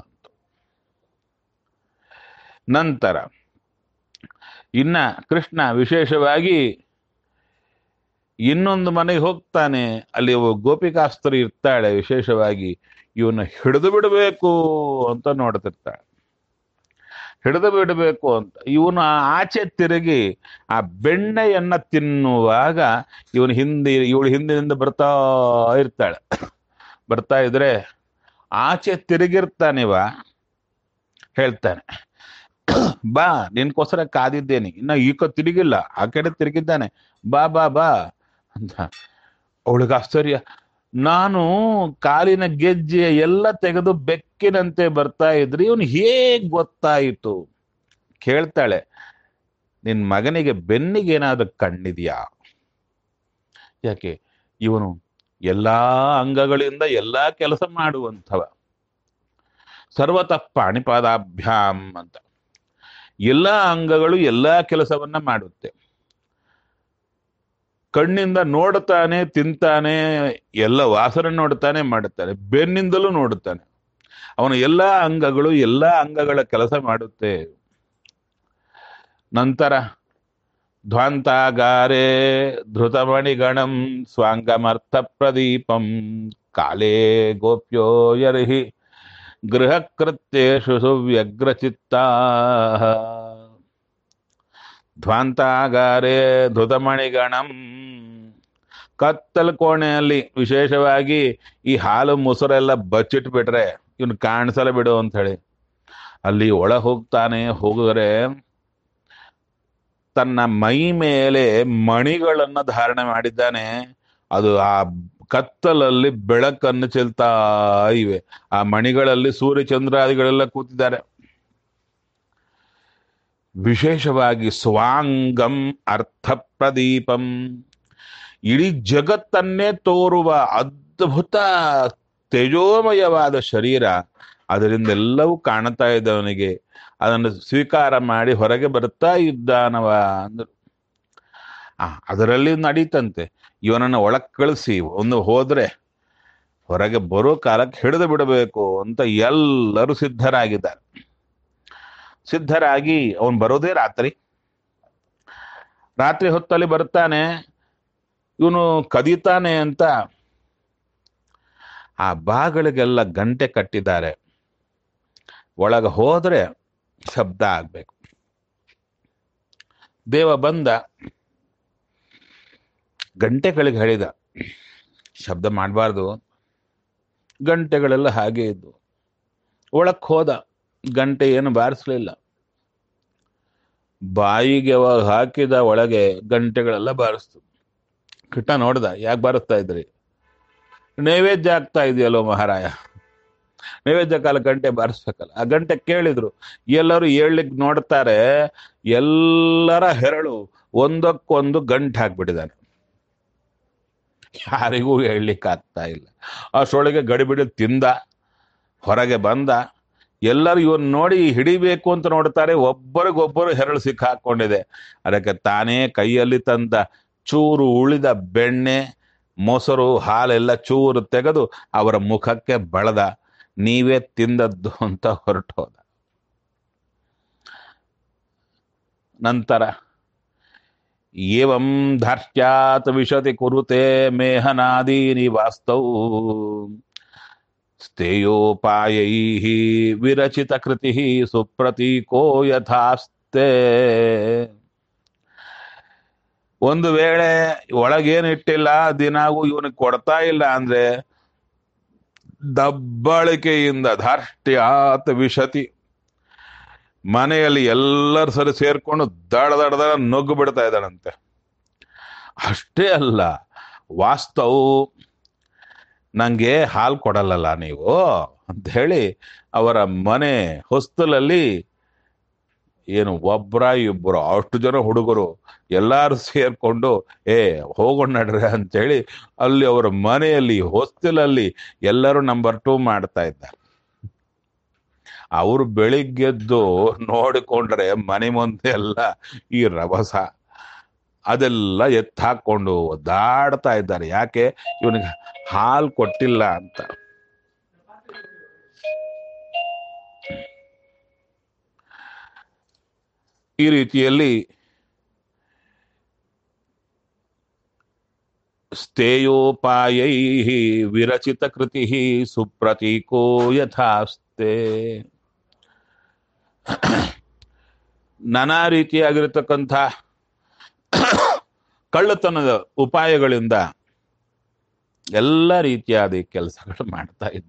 ನಂತರ ಇನ್ನ ಕೃಷ್ಣ ವಿಶೇಷವಾಗಿ ಇನ್ನೊಂದು ಮನೆಗೆ ಹೋಗ್ತಾನೆ ಅಲ್ಲಿ ಒಬ್ಬ ಗೋಪಿಕಾಸ್ತರು ಇರ್ತಾಳೆ ವಿಶೇಷವಾಗಿ ಇವನ್ನ ಹಿಡಿದು ಬಿಡಬೇಕು ಅಂತ ನೋಡ್ತಿರ್ತಾಳೆ ಹಿಡಿದು ಬಿಡಬೇಕು ಅಂತ ಇವನು ಆಚೆ ತಿರುಗಿ ಆ ಬೆಣ್ಣೆಯನ್ನ ತಿನ್ನುವಾಗ ಇವನು ಹಿಂದೆ ಇವಳು ಹಿಂದಿನಿಂದ ಬರ್ತಾ ಇರ್ತಾಳೆ ಬರ್ತಾ ಇದ್ರೆ ಆಚೆ ತಿರುಗಿರ್ತಾನಿವ ಹೇಳ್ತಾನೆ ಬಾ ನಿನ್ಕೋಸ್ಕರ ಕಾದಿದ್ದೇನೆ ಇನ್ನ ಈಕ ತಿರುಗಿಲ್ಲ ಆ ಕಡೆ ತಿರುಗಿದ್ದಾನೆ ಬಾ ಬಾ ಬಾ ಅಂತ ಅವಳಿಗೆ ಆಶ್ಚರ್ಯ ನಾನು ಕಾಲಿನ ಗೆಜ್ಜೆ ಎಲ್ಲ ತೆಗೆದು ಬೆಕ್ಕಿನಂತೆ ಬರ್ತಾ ಇದ್ರಿ ಇವನು ಹೇಗ್ ಗೊತ್ತಾಯಿತು ಕೇಳ್ತಾಳೆ ನಿನ್ ಮಗನಿಗೆ ಬೆನ್ನಿಗೆ ಏನಾದ್ರು ಕಣ್ಣಿದ್ಯಾ ಯಾಕೆ ಇವನು ಎಲ್ಲಾ ಅಂಗಗಳಿಂದ ಎಲ್ಲಾ ಕೆಲಸ ಮಾಡುವಂಥವ ಸರ್ವತಃ ಪಾಣಿಪಾದಾಭ್ಯಾಂ ಅಂತ ಎಲ್ಲಾ ಅಂಗಗಳು ಎಲ್ಲಾ ಕೆಲಸವನ್ನ ಮಾಡುತ್ತೆ ಕಣ್ಣಿಂದ ನೋಡ್ತಾನೆ ತಿಂತಾನೆ ಎಲ್ಲ ವಾಸನೆ ನೋಡ್ತಾನೆ ಮಾಡುತ್ತಾನೆ ಬೆನ್ನಿಂದಲೂ ನೋಡುತ್ತಾನೆ ಅವನ ಎಲ್ಲಾ ಅಂಗಗಳು ಎಲ್ಲಾ ಅಂಗಗಳ ಕೆಲಸ ಮಾಡುತ್ತೆ ನಂತರ ಧ್ವಾಂತಾಗಾರೆ ಧೃತಮಣಿಗಣಂ ಸ್ವಾಂಗಮರ್ಥ ಪ್ರದೀಪಂ ಕಾಲೇ ಗೋಪ್ಯೋ ಯರ್ಹಿ ಗೃಹ ಕೃತ್ಯೇಶು ಸುವ್ಯಗ್ರಚಿತ್ತಾ ಧ್ವಾಂತಾಗಾರೆ ಧೃತಮಣಿಗಣಂ ಕತ್ತಲ ಕೋಣೆಯಲ್ಲಿ ವಿಶೇಷವಾಗಿ ಈ ಹಾಲು ಮೊಸರೆಲ್ಲ ಬಚ್ಚಿಟ್ಬಿಟ್ರೆ ಇವ್ನು ಕಾಣಿಸಲ ಬಿಡು ಅಂತ ಹೇಳಿ ಅಲ್ಲಿ ಒಳ ಹೋಗ್ತಾನೆ ಹೋಗಿದ್ರೆ ತನ್ನ ಮೈ ಮೇಲೆ ಮಣಿಗಳನ್ನ ಧಾರಣೆ ಮಾಡಿದ್ದಾನೆ ಅದು ಆ ಕತ್ತಲಲ್ಲಿ ಬೆಳಕನ್ನು ಚೆಲ್ತಾ ಇವೆ ಆ ಮಣಿಗಳಲ್ಲಿ ಸೂರ್ಯ ಚಂದ್ರಾದಿಗಳೆಲ್ಲ ಕೂತಿದ್ದಾರೆ ವಿಶೇಷವಾಗಿ ಸ್ವಾಂಗಂ ಅರ್ಥ ಪ್ರದೀಪಂ ಇಡೀ ಜಗತ್ತನ್ನೇ ತೋರುವ ಅದ್ಭುತ ತೇಜೋಮಯವಾದ ಶರೀರ ಅದರಿಂದ ಎಲ್ಲವೂ ಕಾಣ್ತಾ ಇದ್ದವನಿಗೆ ಅದನ್ನು ಸ್ವೀಕಾರ ಮಾಡಿ ಹೊರಗೆ ಬರ್ತಾ ಇದ್ದಾನವ ಅಂದ್ರು ಆ ಅದರಲ್ಲಿ ನಡೀತಂತೆ ಇವನನ್ನು ಒಳಗ್ ಕಳಿಸಿ ಒಂದು ಹೋದ್ರೆ ಹೊರಗೆ ಬರೋ ಕಾಲಕ್ಕೆ ಹಿಡಿದು ಬಿಡಬೇಕು ಅಂತ ಎಲ್ಲರೂ ಸಿದ್ಧರಾಗಿದ್ದಾರೆ ಸಿದ್ಧರಾಗಿ ಅವನು ಬರೋದೇ ರಾತ್ರಿ ರಾತ್ರಿ ಹೊತ್ತಲ್ಲಿ ಬರ್ತಾನೆ ಇವನು ಕದೀತಾನೆ ಅಂತ ಆ ಬಾಗಳಿಗೆಲ್ಲ ಗಂಟೆ ಕಟ್ಟಿದ್ದಾರೆ ಒಳಗೆ ಹೋದ್ರೆ ಶಬ್ದ ಆಗ್ಬೇಕು ದೇವ ಬಂದ ಗಂಟೆಗಳಿಗೆ ಹೇಳಿದ ಶಬ್ದ ಮಾಡಬಾರ್ದು ಗಂಟೆಗಳೆಲ್ಲ ಹಾಗೆ ಇದ್ವು ಒಳಕ್ ಹೋದ ಗಂಟೆ ಏನು ಬಾರಿಸ್ಲಿಲ್ಲ ಬಾಯಿಗೆ ಅವಾಗ ಹಾಕಿದ ಒಳಗೆ ಗಂಟೆಗಳೆಲ್ಲ ಬಾರಿಸ್ತು ಕಿಟ್ಟ ನೋಡ್ದ ಯಾಕೆ ಬಾರಿಸ್ತಾ ಇದ್ರಿ ನೈವೇದ್ಯ ಆಗ್ತಾ ಇದೆಯಲ್ಲೋ ಮಹಾರಾಯ ನೈವೇದ್ಯ ಕಾಲ ಗಂಟೆ ಬಾರಿಸ್ಬೇಕಲ್ಲ ಆ ಗಂಟೆ ಕೇಳಿದ್ರು ಎಲ್ಲರೂ ಏಳ್ಲಿಕ್ಕೆ ನೋಡ್ತಾರೆ ಎಲ್ಲರ ಹೆರಳು ಒಂದಕ್ಕೊಂದು ಗಂಟೆ ಹಾಕ್ಬಿಟ್ಟಿದ್ದಾನೆ ಯಾರಿಗೂ ಹೇಳಲಿಕ್ಕೆ ಆಗ್ತಾ ಇಲ್ಲ ಅಷ್ಟರೊಳಗೆ ಗಡಿಬಿಡಿ ತಿಂದ ಹೊರಗೆ ಬಂದ ಎಲ್ಲರೂ ಇವನ್ ನೋಡಿ ಹಿಡಿಬೇಕು ಅಂತ ನೋಡ್ತಾರೆ ಒಬ್ಬರಿಗೊಬ್ಬರು ಹೆರಳು ಸಿಕ್ಕಾಕೊಂಡಿದೆ ಅದಕ್ಕೆ ತಾನೇ ಕೈಯಲ್ಲಿ ತಂದ ಚೂರು ಉಳಿದ ಬೆಣ್ಣೆ ಮೊಸರು ಹಾಲೆಲ್ಲ ಚೂರು ತೆಗೆದು ಅವರ ಮುಖಕ್ಕೆ ಬಳದ ನೀವೇ ತಿಂದದ್ದು ಅಂತ ಹೊರಟೋದ ನಂತರ ಏವಂ ಧಾರ್ಷ್ಟ್ಯಾತ್ ವಿಶತಿ ಕುರುತೆ ಮೇಹನಾದೀನಿ ವಾಸ್ತೌ ಸ್ಥೇಯೋಪಾಯೈ ವಿರಚಿತ ಕೃತಿ ಸುಪ್ರತೀಕೋ ಯಥಾಸ್ತೆ ಒಂದು ವೇಳೆ ಒಳಗೇನು ಇಟ್ಟಿಲ್ಲ ದಿನಾಗೂ ಇವನಿಗೆ ಕೊಡ್ತಾ ಇಲ್ಲ ಅಂದ್ರೆ ದಬ್ಬಳಿಕೆಯಿಂದ ಧಾರ್ಷ್ಟ್ಯಾತ್ ವಿಶತಿ ಮನೆಯಲ್ಲಿ ಎಲ್ಲರೂ ಸರಿ ಸೇರ್ಕೊಂಡು ದಡ ದಡ ದಡ ನುಗ್ಗು ಬಿಡ್ತಾ ಇದ್ದಾಳಂತೆ ಅಷ್ಟೇ ಅಲ್ಲ ವಾಸ್ತವು ನಂಗೆ ಹಾಲು ಕೊಡಲ್ಲಲ್ಲ ನೀವು ಅಂತ ಹೇಳಿ ಅವರ ಮನೆ ಹೊಸ್ತಲಲ್ಲಿ ಏನು ಒಬ್ರ ಇಬ್ಬರು ಅಷ್ಟು ಜನ ಹುಡುಗರು ಎಲ್ಲಾರು ಸೇರ್ಕೊಂಡು ಏ ಹೋಗೋಣ ನಡ್ರಿ ಅಂತೇಳಿ ಅಲ್ಲಿ ಅವರ ಮನೆಯಲ್ಲಿ ಹೊಸ್ತಲಲ್ಲಿ ಎಲ್ಲರೂ ನಂಬರ್ ಟೂ ಮಾಡ್ತಾ ಇದ್ದಾರೆ ಅವರು ಬೆಳಿಗ್ಗೆದ್ದು ನೋಡಿಕೊಂಡ್ರೆ ಮನೆ ಮುಂದೆ ಎಲ್ಲ ಈ ರಭಸ ಅದೆಲ್ಲ ಎತ್ತ ಹಾಕೊಂಡು ಒದ್ದಾಡ್ತಾ ಇದ್ದಾರೆ ಯಾಕೆ ಇವನಿಗೆ ಹಾಲು ಕೊಟ್ಟಿಲ್ಲ ಅಂತ ಈ ರೀತಿಯಲ್ಲಿ ಸ್ಥೇಯೋಪಾಯೈ ವಿರಚಿತ ಕೃತಿ ಸುಪ್ರತೀಕೋ ಯಥಾಸ್ತೆ ನಾನಾ ರೀತಿಯಾಗಿರತಕ್ಕಂಥ ಕಳ್ಳತನದ ಉಪಾಯಗಳಿಂದ ಎಲ್ಲ ರೀತಿಯಾದ ಕೆಲಸಗಳು ಮಾಡ್ತಾ ಇದ್ದ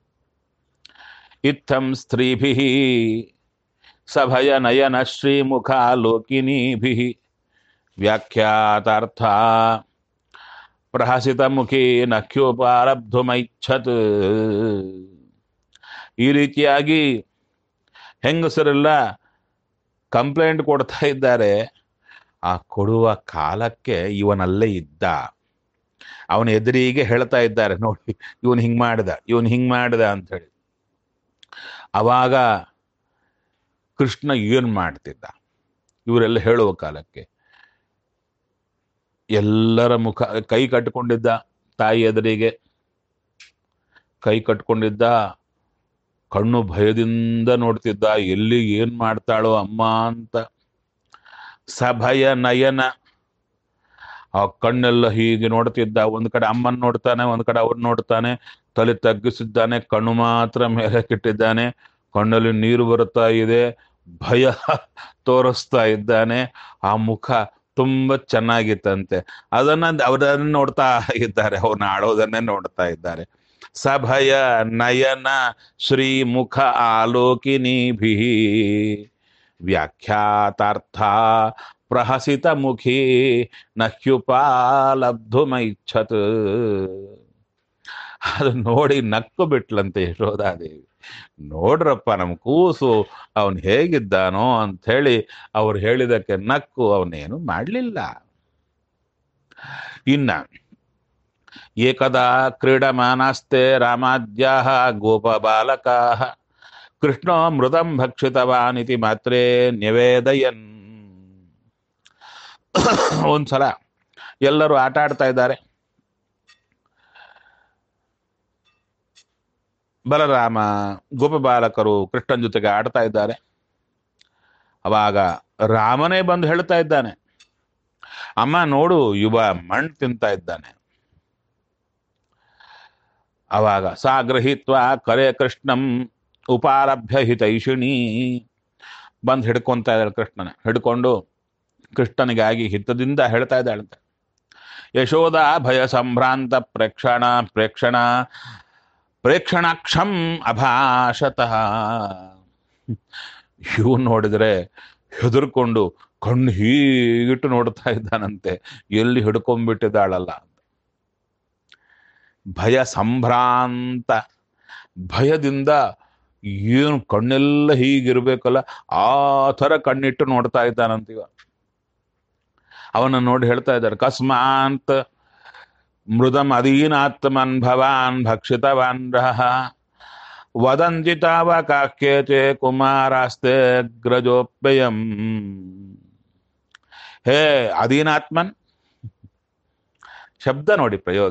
ಇತ್ತಂ ಸ್ತ್ರೀಭಿ ಸಭಯ ನಯನ ಶ್ರೀಮುಖ ಲೋಕಿನೀಭಿ ವ್ಯಾಖ್ಯಾತಾರ್ಥ ಪ್ರಹಸಿತ ಮುಖಿ ನಖ್ಯೋಪಾರಬ್ಧುಮೈಚ್ಛತ್ ಈ ರೀತಿಯಾಗಿ ಹೆಂಗಸರೆಲ್ಲ ಕಂಪ್ಲೇಂಟ್ ಕೊಡ್ತಾ ಇದ್ದಾರೆ ಆ ಕೊಡುವ ಕಾಲಕ್ಕೆ ಇವನಲ್ಲೇ ಇದ್ದ ಅವನ ಎದುರಿಗೆ ಹೇಳ್ತಾ ಇದ್ದಾರೆ ನೋಡಿ ಇವನ್ ಹಿಂಗ್ ಮಾಡ್ದ ಇವನ್ ಹಿಂಗ್ ಮಾಡ್ದ ಅಂತ ಹೇಳಿ ಅವಾಗ ಕೃಷ್ಣ ಏನ್ ಮಾಡ್ತಿದ್ದ ಇವರೆಲ್ಲ ಹೇಳುವ ಕಾಲಕ್ಕೆ ಎಲ್ಲರ ಮುಖ ಕೈ ಕಟ್ಕೊಂಡಿದ್ದ ತಾಯಿ ಎದುರಿಗೆ ಕೈ ಕಟ್ಕೊಂಡಿದ್ದ ಕಣ್ಣು ಭಯದಿಂದ ನೋಡ್ತಿದ್ದ ಎಲ್ಲಿ ಏನ್ ಮಾಡ್ತಾಳೋ ಅಮ್ಮ ಅಂತ ಸಭಯ ನಯನ ಆ ಕಣ್ಣೆಲ್ಲ ಹೀಗೆ ನೋಡ್ತಿದ್ದ ಒಂದ್ ಕಡೆ ಅಮ್ಮನ್ ನೋಡ್ತಾನೆ ಒಂದ್ ಕಡೆ ಅವ್ರನ್ನ ನೋಡ್ತಾನೆ ತಲೆ ತಗ್ಗಿಸಿದ್ದಾನೆ ಕಣ್ಣು ಮಾತ್ರ ಮೇಲೆ ಕೆಟ್ಟಿದ್ದಾನೆ ಕಣ್ಣಲ್ಲಿ ನೀರು ಬರುತ್ತಾ ಇದೆ ಭಯ ತೋರಿಸ್ತಾ ಇದ್ದಾನೆ ಆ ಮುಖ ತುಂಬಾ ಚೆನ್ನಾಗಿತ್ತಂತೆ ಅದನ್ನ ಅವರನ್ನ ನೋಡ್ತಾ ಇದ್ದಾರೆ ಅವ್ರನ್ನ ಆಡೋದನ್ನೇ ನೋಡ್ತಾ ಇದ್ದಾರೆ ಸಭಯ ನಯನ ಶ್ರೀಮುಖ ಆಲೋಕಿನಿಭಿ ವ್ಯಾಖ್ಯಾತಾರ್ಥ ಪ್ರಹಸಿತ ಮುಖಿ ನಹ್ಯುಪಾಲಬ್ಧುಮೈಚ್ಛತ್ ಅದು ನೋಡಿ ನಕ್ಕು ಬಿಟ್ಲಂತೆ ಯಶೋಧಾದೇವಿ ನೋಡ್ರಪ್ಪ ನಮ್ ಕೂಸು ಅವನ್ ಹೇಗಿದ್ದಾನೋ ಅಂತ ಹೇಳಿ ಅವ್ರು ಹೇಳಿದಕ್ಕೆ ನಕ್ಕು ಅವನೇನು ಮಾಡ್ಲಿಲ್ಲ ಇನ್ನ ಏಕದಾ ಕ್ರೀಡಮಾನಾಸ್ತೆ ರಾಮಾದ್ಯಾ ಗೋಪ ಬಾಲಕಾ ಕೃಷ್ಣ ಮೃದಂ ಭಕ್ಷಿತವಾನಿತಿ ಮಾತ್ರೇ ನ್ಯವೇದಯನ್ ಒಂದ್ಸಲ ಎಲ್ಲರೂ ಆಟ ಆಡ್ತಾ ಇದ್ದಾರೆ ಬಲರಾಮ ಗೋಪ ಬಾಲಕರು ಕೃಷ್ಣನ್ ಜೊತೆಗೆ ಆಡ್ತಾ ಇದ್ದಾರೆ ಅವಾಗ ರಾಮನೇ ಬಂದು ಹೇಳ್ತಾ ಇದ್ದಾನೆ ಅಮ್ಮ ನೋಡು ಯುವ ಮಣ್ ತಿಂತಾ ಇದ್ದಾನೆ ಅವಾಗ ಸಾ ಗೃಹೀತ್ವ ಕರೆ ಕೃಷ್ಣಂ ಉಪಾರಭ್ಯ ಹಿತೈಷಿಣಿ ಬಂದು ಹಿಡ್ಕೊಂತ ಇದ್ದಾಳೆ ಕೃಷ್ಣನ ಹಿಡ್ಕೊಂಡು ಕೃಷ್ಣನಿಗಾಗಿ ಹಿತದಿಂದ ಹೇಳ್ತಾ ಇದ್ದಾಳಂತೆ ಯಶೋಧ ಭಯ ಸಂಭ್ರಾಂತ ಪ್ರೇಕ್ಷಣ ಪ್ರೇಕ್ಷಣ ಪ್ರೇಕ್ಷಣಾಕ್ಷಂ ಅಭಾಷತಃ ಇವ್ ನೋಡಿದ್ರೆ ಹೆದರ್ಕೊಂಡು ಕಣ್ಣು ಹೀಗಿಟ್ಟು ನೋಡ್ತಾ ಇದ್ದಾನಂತೆ ಎಲ್ಲಿ ಹಿಡ್ಕೊಂಡ್ಬಿಟ್ಟಿದ್ದಾಳಲ್ಲ ಅಂತ ಭಯ ಸಂಭ್ರಾಂತ ಭಯದಿಂದ ಏನು ಕಣ್ಣೆಲ್ಲ ಹೀಗಿರ್ಬೇಕಲ್ಲ ಆ ಥರ ಕಣ್ಣಿಟ್ಟು ನೋಡ್ತಾ ಇದ್ದಾನಂತೀವ ಅವನ ನೋಡಿ ಹೇಳ್ತಾ ಇದ್ದಾರೆ ಕಸ್ಮಾಂತ್ ಮೃದಂ ಅಧೀನಾತ್ಮನ್ ಭವಾನ್ ಭಕ್ಷಿತವಾನ್ ರಹ ವದಂತಿ ತಾವ ಕಾಕ್ಯೇತೆ ಕುಮಾರಾಸ್ತೆ ಗ್ರಜೋಪ್ಯಯಂ ಹೇ ಅಧೀನಾತ್ಮನ್ ಶಬ್ದ ನೋಡಿ ಪ್ರಯೋಗ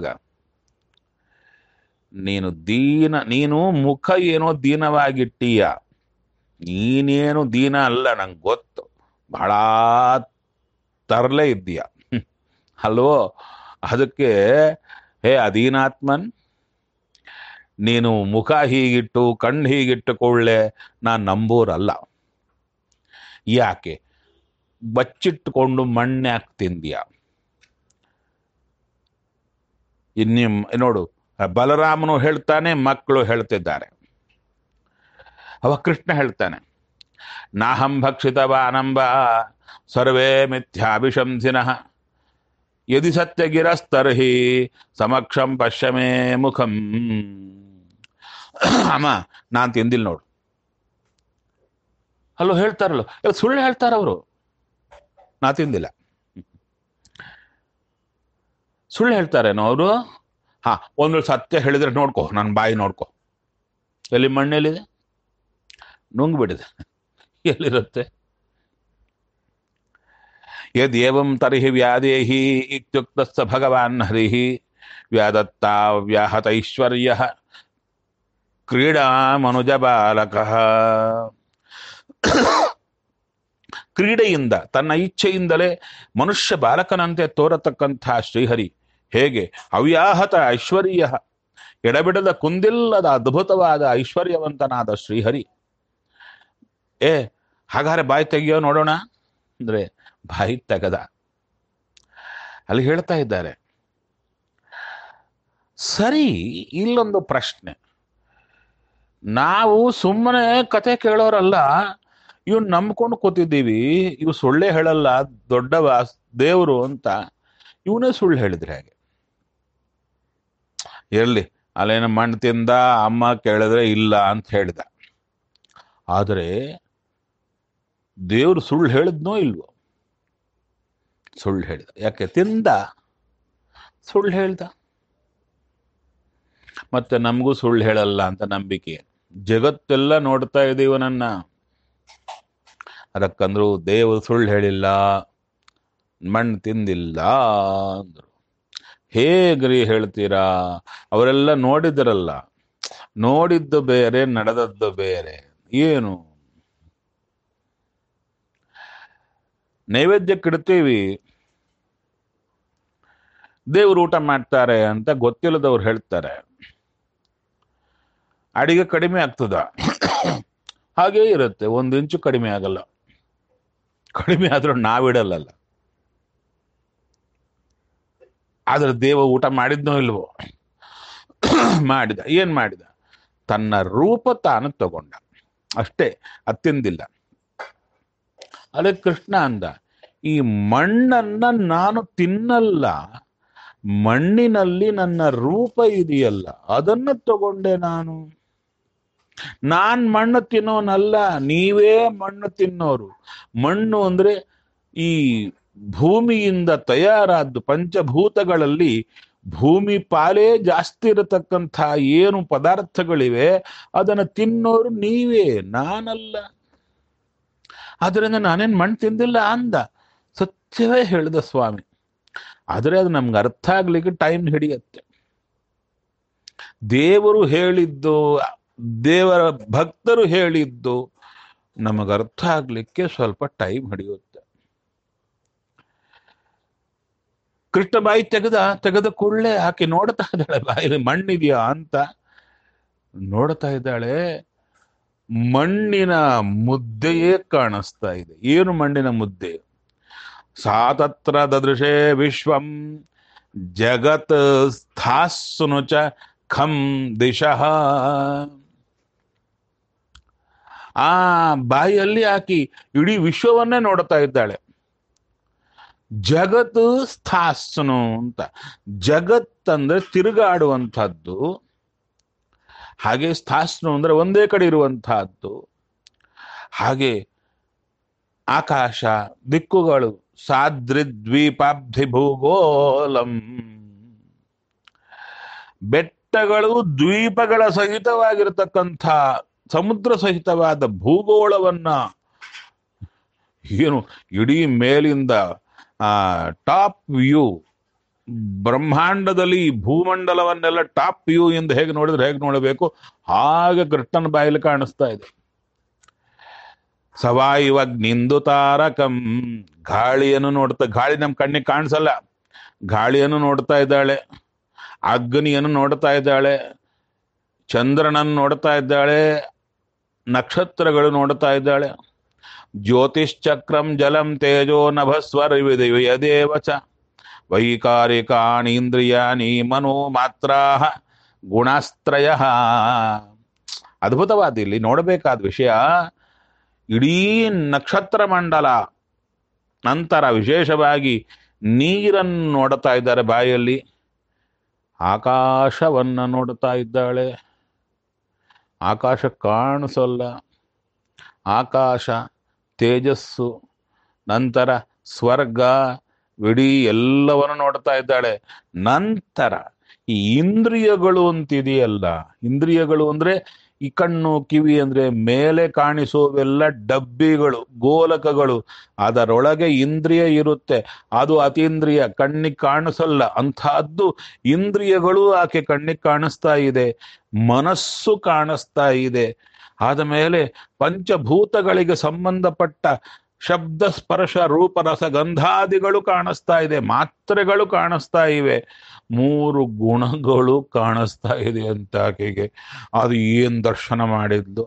ನೀನು ದೀನ ನೀನು ಮುಖ ಏನೋ ದೀನವಾಗಿಟ್ಟೀಯ ನೀನೇನು ದೀನ ಅಲ್ಲ ನಂಗೆ ಗೊತ್ತು ಬಹಳ ತರಲೇ ಇದ್ದೀಯ ಹ್ಮ್. ಅಲ್ವೋ ಅದಕ್ಕೆ ಹೇ ಅಧೀನಾತ್ಮನ್ ನೀನು ಮುಖ ಹೀಗಿಟ್ಟು ಕಣ್ಣು ಹೀಗಿಟ್ಟು ಕೊಳ್ಳೆ ನಾನು ನಂಬೋರಲ್ಲ ಯಾಕೆ ಬಚ್ಚಿಟ್ಟುಕೊಂಡು ಮಣ್ಣಾಕ್ ತಿಂದ್ಯ ಇನ್ನಿಮ್ ನೋಡು ಬಲರಾಮನು ಹೇಳ್ತಾನೆ ಮಕ್ಕಳು ಹೇಳ್ತಿದ್ದಾರೆ ಅವ ಕೃಷ್ಣ ಹೇಳ್ತಾನೆ ನಾಹಂ ಭಕ್ಷಿತವಾನಂಬ ಸರ್ವೇ ಮಿಥ್ಯಾಭಿಶಂಸಿನಃ ಯದಿ ಸತ್ಯಗಿರಸ್ತರ್ಹಿ ಸಮಕ್ಷಂ ಪಶ್ಯಮೇ ಮುಖಂ ಅಮ್ಮ ನಾನ್ ತಿಂದಿಲ್ಲ ನೋಡು ಅಲ್ಲೋ ಹೇಳ್ತಾರಲ್ಲ ಇವಾಗ ಸುಳ್ಳು ಹೇಳ್ತಾರ ಅವರು ನಾ ತಿಂದಿಲ್ಲ ಸುಳ್ಳು ಹೇಳ್ತಾರೇನೋ ಅವರು ಹಾ ಒಂದು ಸತ್ಯ ಹೇಳಿದ್ರೆ ನೋಡ್ಕೊ ನನ್ನ ಬಾಯಿ ನೋಡ್ಕೊ ಎಲ್ಲಿ ಮಣ್ಣೆಲ್ಲಿದೆ ನುಂಗ್ಬಿಟ್ಟಿದೆ ಎಲ್ಲಿರುತ್ತೆ ಯದೇವಂ ತರ್ಹಿ ವ್ಯಾದೇಹಿ ಇತ್ಯುಕ್ತಸ್ಸ ಭಗವಾನ್ ಹರಿಃ ವ್ಯಾದತ್ತಾ ವ್ಯಾಹತೈಶ್ವರ್ಯ ಕ್ರೀಡಾ ಮನುಜ ಬಾಲಕ ಕ್ರೀಡೆಯಿಂದ ತನ್ನ ಇಚ್ಛೆಯಿಂದಲೇ ಮನುಷ್ಯ ಬಾಲಕನಂತೆ ತೋರತಕ್ಕಂಥ ಶ್ರೀಹರಿ ಹೇಗೆ ಅವ್ಯಾಹತ ಐಶ್ವರ್ಯ ಎಡಬಿಡದ ಕುಂದಿಲ್ಲದ ಅದ್ಭುತವಾದ ಐಶ್ವರ್ಯವಂತನಾದ ಶ್ರೀಹರಿ ಏ ಹಾಗಾದ್ರೆ ಬಾಯಿ ತೆಗಿಯೋ ನೋಡೋಣ ಅಂದ್ರೆ ಬಾಯಿ ತೆಗದ ಅಲ್ಲಿ ಹೇಳ್ತಾ ಇದ್ದಾರೆ ಸರಿ ಇಲ್ಲೊಂದು ಪ್ರಶ್ನೆ ನಾವು ಸುಮ್ಮನೆ ಕತೆ ಕೇಳೋರಲ್ಲ ಇವ್ ನಂಬ್ಕೊಂಡು ಕೂತಿದ್ದೀವಿ ಇವ್ ಸುಳ್ಳೇ ಹೇಳಲ್ಲ ದೊಡ್ಡವ ದೇವರು ಅಂತ ಇವನೇ ಸುಳ್ಳು ಹೇಳಿದ್ರೆ ಹಾಗೆ ಇರ್ಲಿ ಅಲ್ಲೇನ ಮಣ್ಣು ತಿಂದ ಅಮ್ಮ ಕೇಳಿದ್ರೆ ಇಲ್ಲ ಅಂತ ಹೇಳಿದ ಆದರೆ ದೇವರು ಸುಳ್ಳು ಹೇಳಿದ್ನೋ ಇಲ್ವೋ ಸುಳ್ಳು ಹೇಳಿದ ಯಾಕೆ ತಿಂದ ಸುಳ್ಳು ಹೇಳ್ದ ಮತ್ತೆ ನಮಗೂ ಸುಳ್ಳು ಹೇಳಲ್ಲ ಅಂತ ನಂಬಿಕೆ ಜಗತ್ತೆಲ್ಲ ನೋಡ್ತಾ ಇದೀವ ನನ್ನ ಅದಕ್ಕಂದ್ರು ದೇವರು ಸುಳ್ಳು ಹೇಳಿಲ್ಲ ಮಣ್ಣು ತಿಂದಿಲ್ಲ ಅಂದ್ರು ಹೇಗ್ರಿ ಹೇಳ್ತೀರಾ ಅವರೆಲ್ಲ ನೋಡಿದ್ರಲ್ಲ ನೋಡಿದ್ದು ಬೇರೆ ನಡೆದದ್ದು ಬೇರೆ ಏನು ನೈವೇದ್ಯಕ್ಕಿಡ್ತೀವಿ ದೇವ್ರು ಊಟ ಮಾಡ್ತಾರೆ ಅಂತ ಗೊತ್ತಿಲ್ಲದವ್ರು ಹೇಳ್ತಾರೆ ಅಡಿಗೆ ಕಡಿಮೆ ಆಗ್ತದ ಹಾಗೇ ಇರುತ್ತೆ ಒಂದು ಇಂಚು ಕಡಿಮೆ ಆಗಲ್ಲ ಕಡಿಮೆ ಆದ್ರೂ ನಾವಿಡಲ್ಲಲ್ಲ ಆದ್ರೆ ದೇವ ಊಟ ಮಾಡಿದ್ನೋ ಇಲ್ವೋ ಮಾಡಿದ ಏನ್ ಮಾಡಿದ ತನ್ನ ರೂಪ ತಾನು ತಗೊಂಡ ಅಷ್ಟೇ ಅತ್ತಿಂದಿಲ್ಲ ಅದಕ್ಕೆ ಕೃಷ್ಣ ಅಂದ ಈ ಮಣ್ಣನ್ನ ನಾನು ತಿನ್ನಲ್ಲ ಮಣ್ಣಿನಲ್ಲಿ ನನ್ನ ರೂಪ ಇದೆಯಲ್ಲ ಅದನ್ನು ತಗೊಂಡೆ ನಾನು ನಾನ್ ಮಣ್ಣು ತಿನ್ನೋನಲ್ಲ ನೀವೇ ಮಣ್ಣು ತಿನ್ನೋರು ಮಣ್ಣು ಅಂದ್ರೆ ಈ ಭೂಮಿಯಿಂದ ತಯಾರಾದ್ದು ಪಂಚಭೂತಗಳಲ್ಲಿ ಭೂಮಿ ಪಾಲೇ ಜಾಸ್ತಿ ಇರತಕ್ಕಂಥ ಏನು ಪದಾರ್ಥಗಳಿವೆ ಅದನ್ನು ತಿನ್ನೋರು ನೀವೇ ನಾನಲ್ಲ ಆದ್ರಿಂದ ನಾನೇನ್ ಮಣ್ಣು ತಿಂದಿಲ್ಲ ಅಂದ ಸತ್ಯವೇ ಹೇಳಿದ ಸ್ವಾಮಿ ಆದರೆ ಅದು ನಮ್ಗೆ ಅರ್ಥ ಆಗ್ಲಿಕ್ಕೆ ಟೈಮ್ ಹಿಡಿಯತ್ತೆ ದೇವರು ಹೇಳಿದ್ದು ದೇವರ ಭಕ್ತರು ಹೇಳಿದ್ದು ನಮಗೆ ಅರ್ಥ ಆಗ್ಲಿಕ್ಕೆ ಸ್ವಲ್ಪ ಟೈಮ್ ಹಿಡಿಯುತ್ತೆ ಕೃಷ್ಣ ಬಾಯಿ ತೆಗೆದ ತೆಗೆದ ಕೂಡಲೇ ಆಕೆ ನೋಡ್ತಾ ಇದ್ದಾಳೆ ಬಾಯಲ್ಲಿ ಮಣ್ಣಿದೆಯಾ ಅಂತ ನೋಡ್ತಾ ಇದ್ದಾಳೆ ಮಣ್ಣಿನ ಮುದ್ದೆಯೇ ಕಾಣಿಸ್ತಾ ಇದೆ ಏನು ಮಣ್ಣಿನ ಮುದ್ದೆ ಸಾತತ್ರ ದದೃಶೇ ವಿಶ್ವಂ ಜಗತ್ ಸ್ಥಾಸ್ನು ಚ ಖಂ ದಿಶಃ ಆ ಬಾಯಲ್ಲಿ ಹಾಕಿ ಇಡೀ ವಿಶ್ವವನ್ನೇ ನೋಡ್ತಾ ಇದ್ದಾಳೆ ಜಗತ್ ಸ್ಥಾಸ್ನು ಅಂತ ಜಗತ್ ಅಂದ್ರೆ ತಿರುಗಾಡುವಂಥದ್ದು ಹಾಗೆ ಸ್ಥಾಸ್ನು ಅಂದ್ರೆ ಒಂದೇ ಕಡೆ ಇರುವಂತಹದ್ದು ಹಾಗೆ ಆಕಾಶ ದಿಕ್ಕುಗಳು ಸಾದ್ರಿದ್ವೀಪಾಬ್ಧಿ ಭೂಗೋಲಂ ಬೆಟ್ಟಗಳು ದ್ವೀಪಗಳ ಸಹಿತವಾಗಿರತಕ್ಕಂಥ ಸಮುದ್ರ ಸಹಿತವಾದ ಭೂಗೋಳವನ್ನ ಏನು ಇಡೀ ಮೇಲಿಂದ ಆ ಟಾಪ್ ವ್ಯೂ ಬ್ರಹ್ಮಾಂಡದಲ್ಲಿ ಈ ಭೂಮಂಡಲವನ್ನೆಲ್ಲ ಟಾಪ್ ವ್ಯೂ ಇಂದ ಹೇಗೆ ನೋಡಿದ್ರೆ ಹೇಗೆ ನೋಡಬೇಕು ಹಾಗೆ ಕೃಷ್ಣನ ಬಾಯಲ್ಲಿ ಕಾಣಿಸ್ತಾ ಇದೆ ಸವಾಯುವಗ್ನಿಂದು ತಾರಕಂ ಗಾಳಿಯನ್ನು ನೋಡ್ತಾ ಗಾಳಿ ನಮ್ ಕಣ್ಣಿಗೆ ಕಾಣಿಸಲ್ಲ ಗಾಳಿಯನ್ನು ನೋಡ್ತಾ ಇದ್ದಾಳೆ ಅಗ್ನಿಯನ್ನು ನೋಡ್ತಾ ಇದ್ದಾಳೆ ಚಂದ್ರನನ್ನು ನೋಡ್ತಾ ಇದ್ದಾಳೆ ನಕ್ಷತ್ರಗಳು ನೋಡ್ತಾ ಇದ್ದಾಳೆ ಜ್ಯೋತಿಶ್ಚಕ್ರಂ ಜಲಂ ತೇಜೋ ನಭಸ್ವರ ಯದೇವ ಚ ವೈಕಾರಿಕಾಣೀಂದ್ರಿಯಾನಿ ಮನೋ ಮಾತ್ರ ಗುಣಾಸ್ತ್ರಯ ಅದ್ಭುತವಾದ ಇಲ್ಲಿ ನೋಡಬೇಕಾದ ವಿಷಯ ಇಡೀ ನಕ್ಷತ್ರ ಮಂಡಲ ನಂತರ ವಿಶೇಷವಾಗಿ ನೀರನ್ನು ನೋಡ್ತಾ ಇದ್ದಾರೆ ಬಾಯಲ್ಲಿ ಆಕಾಶವನ್ನ ನೋಡ್ತಾ ಇದ್ದಾಳೆ ಆಕಾಶ ಕಾಣಿಸಲ್ಲ ಆಕಾಶ ತೇಜಸ್ಸು ನಂತರ ಸ್ವರ್ಗ ಇಡೀ ಎಲ್ಲವನ್ನು ನೋಡ್ತಾ ಇದ್ದಾಳೆ ನಂತರ ಈ ಇಂದ್ರಿಯಗಳು ಅಂತಿದೆಯಲ್ಲ ಇಂದ್ರಿಯಗಳು ಅಂದ್ರೆ ಈ ಕಣ್ಣು ಕಿವಿ ಅಂದ್ರೆ ಮೇಲೆ ಕಾಣಿಸುವೆಲ್ಲ ಡಬ್ಬಿಗಳು ಗೋಲಕಗಳು ಅದರೊಳಗೆ ಇಂದ್ರಿಯ ಇರುತ್ತೆ ಅದು ಅತೀಂದ್ರಿಯ ಕಣ್ಣಿಗೆ ಕಾಣಿಸಲ್ಲ ಅಂಥದ್ದು ಇಂದ್ರಿಯಗಳು ಆಕೆ ಕಣ್ಣಿಗೆ ಕಾಣಿಸ್ತಾ ಇದೆ ಮನಸ್ಸು ಕಾಣಿಸ್ತಾ ಇದೆ ಆದ ಮೇಲೆ ಪಂಚಭೂತಗಳಿಗೆ ಸಂಬಂಧಪಟ್ಟ ಶಬ್ದ ಸ್ಪರ್ಶ ರೂಪರಸ ಗಂಧಾದಿಗಳು ಕಾಣಿಸ್ತಾ ಇದೆ ಮಾತ್ರೆಗಳು ಕಾಣಿಸ್ತಾ ಇವೆ ಮೂರು ಗುಣಗಳು ಕಾಣಿಸ್ತಾ ಇದೆ ಅಂತ ಆಕೆಗೆ ಅದು ಏನ್ ದರ್ಶನ ಮಾಡಿದ್ಲು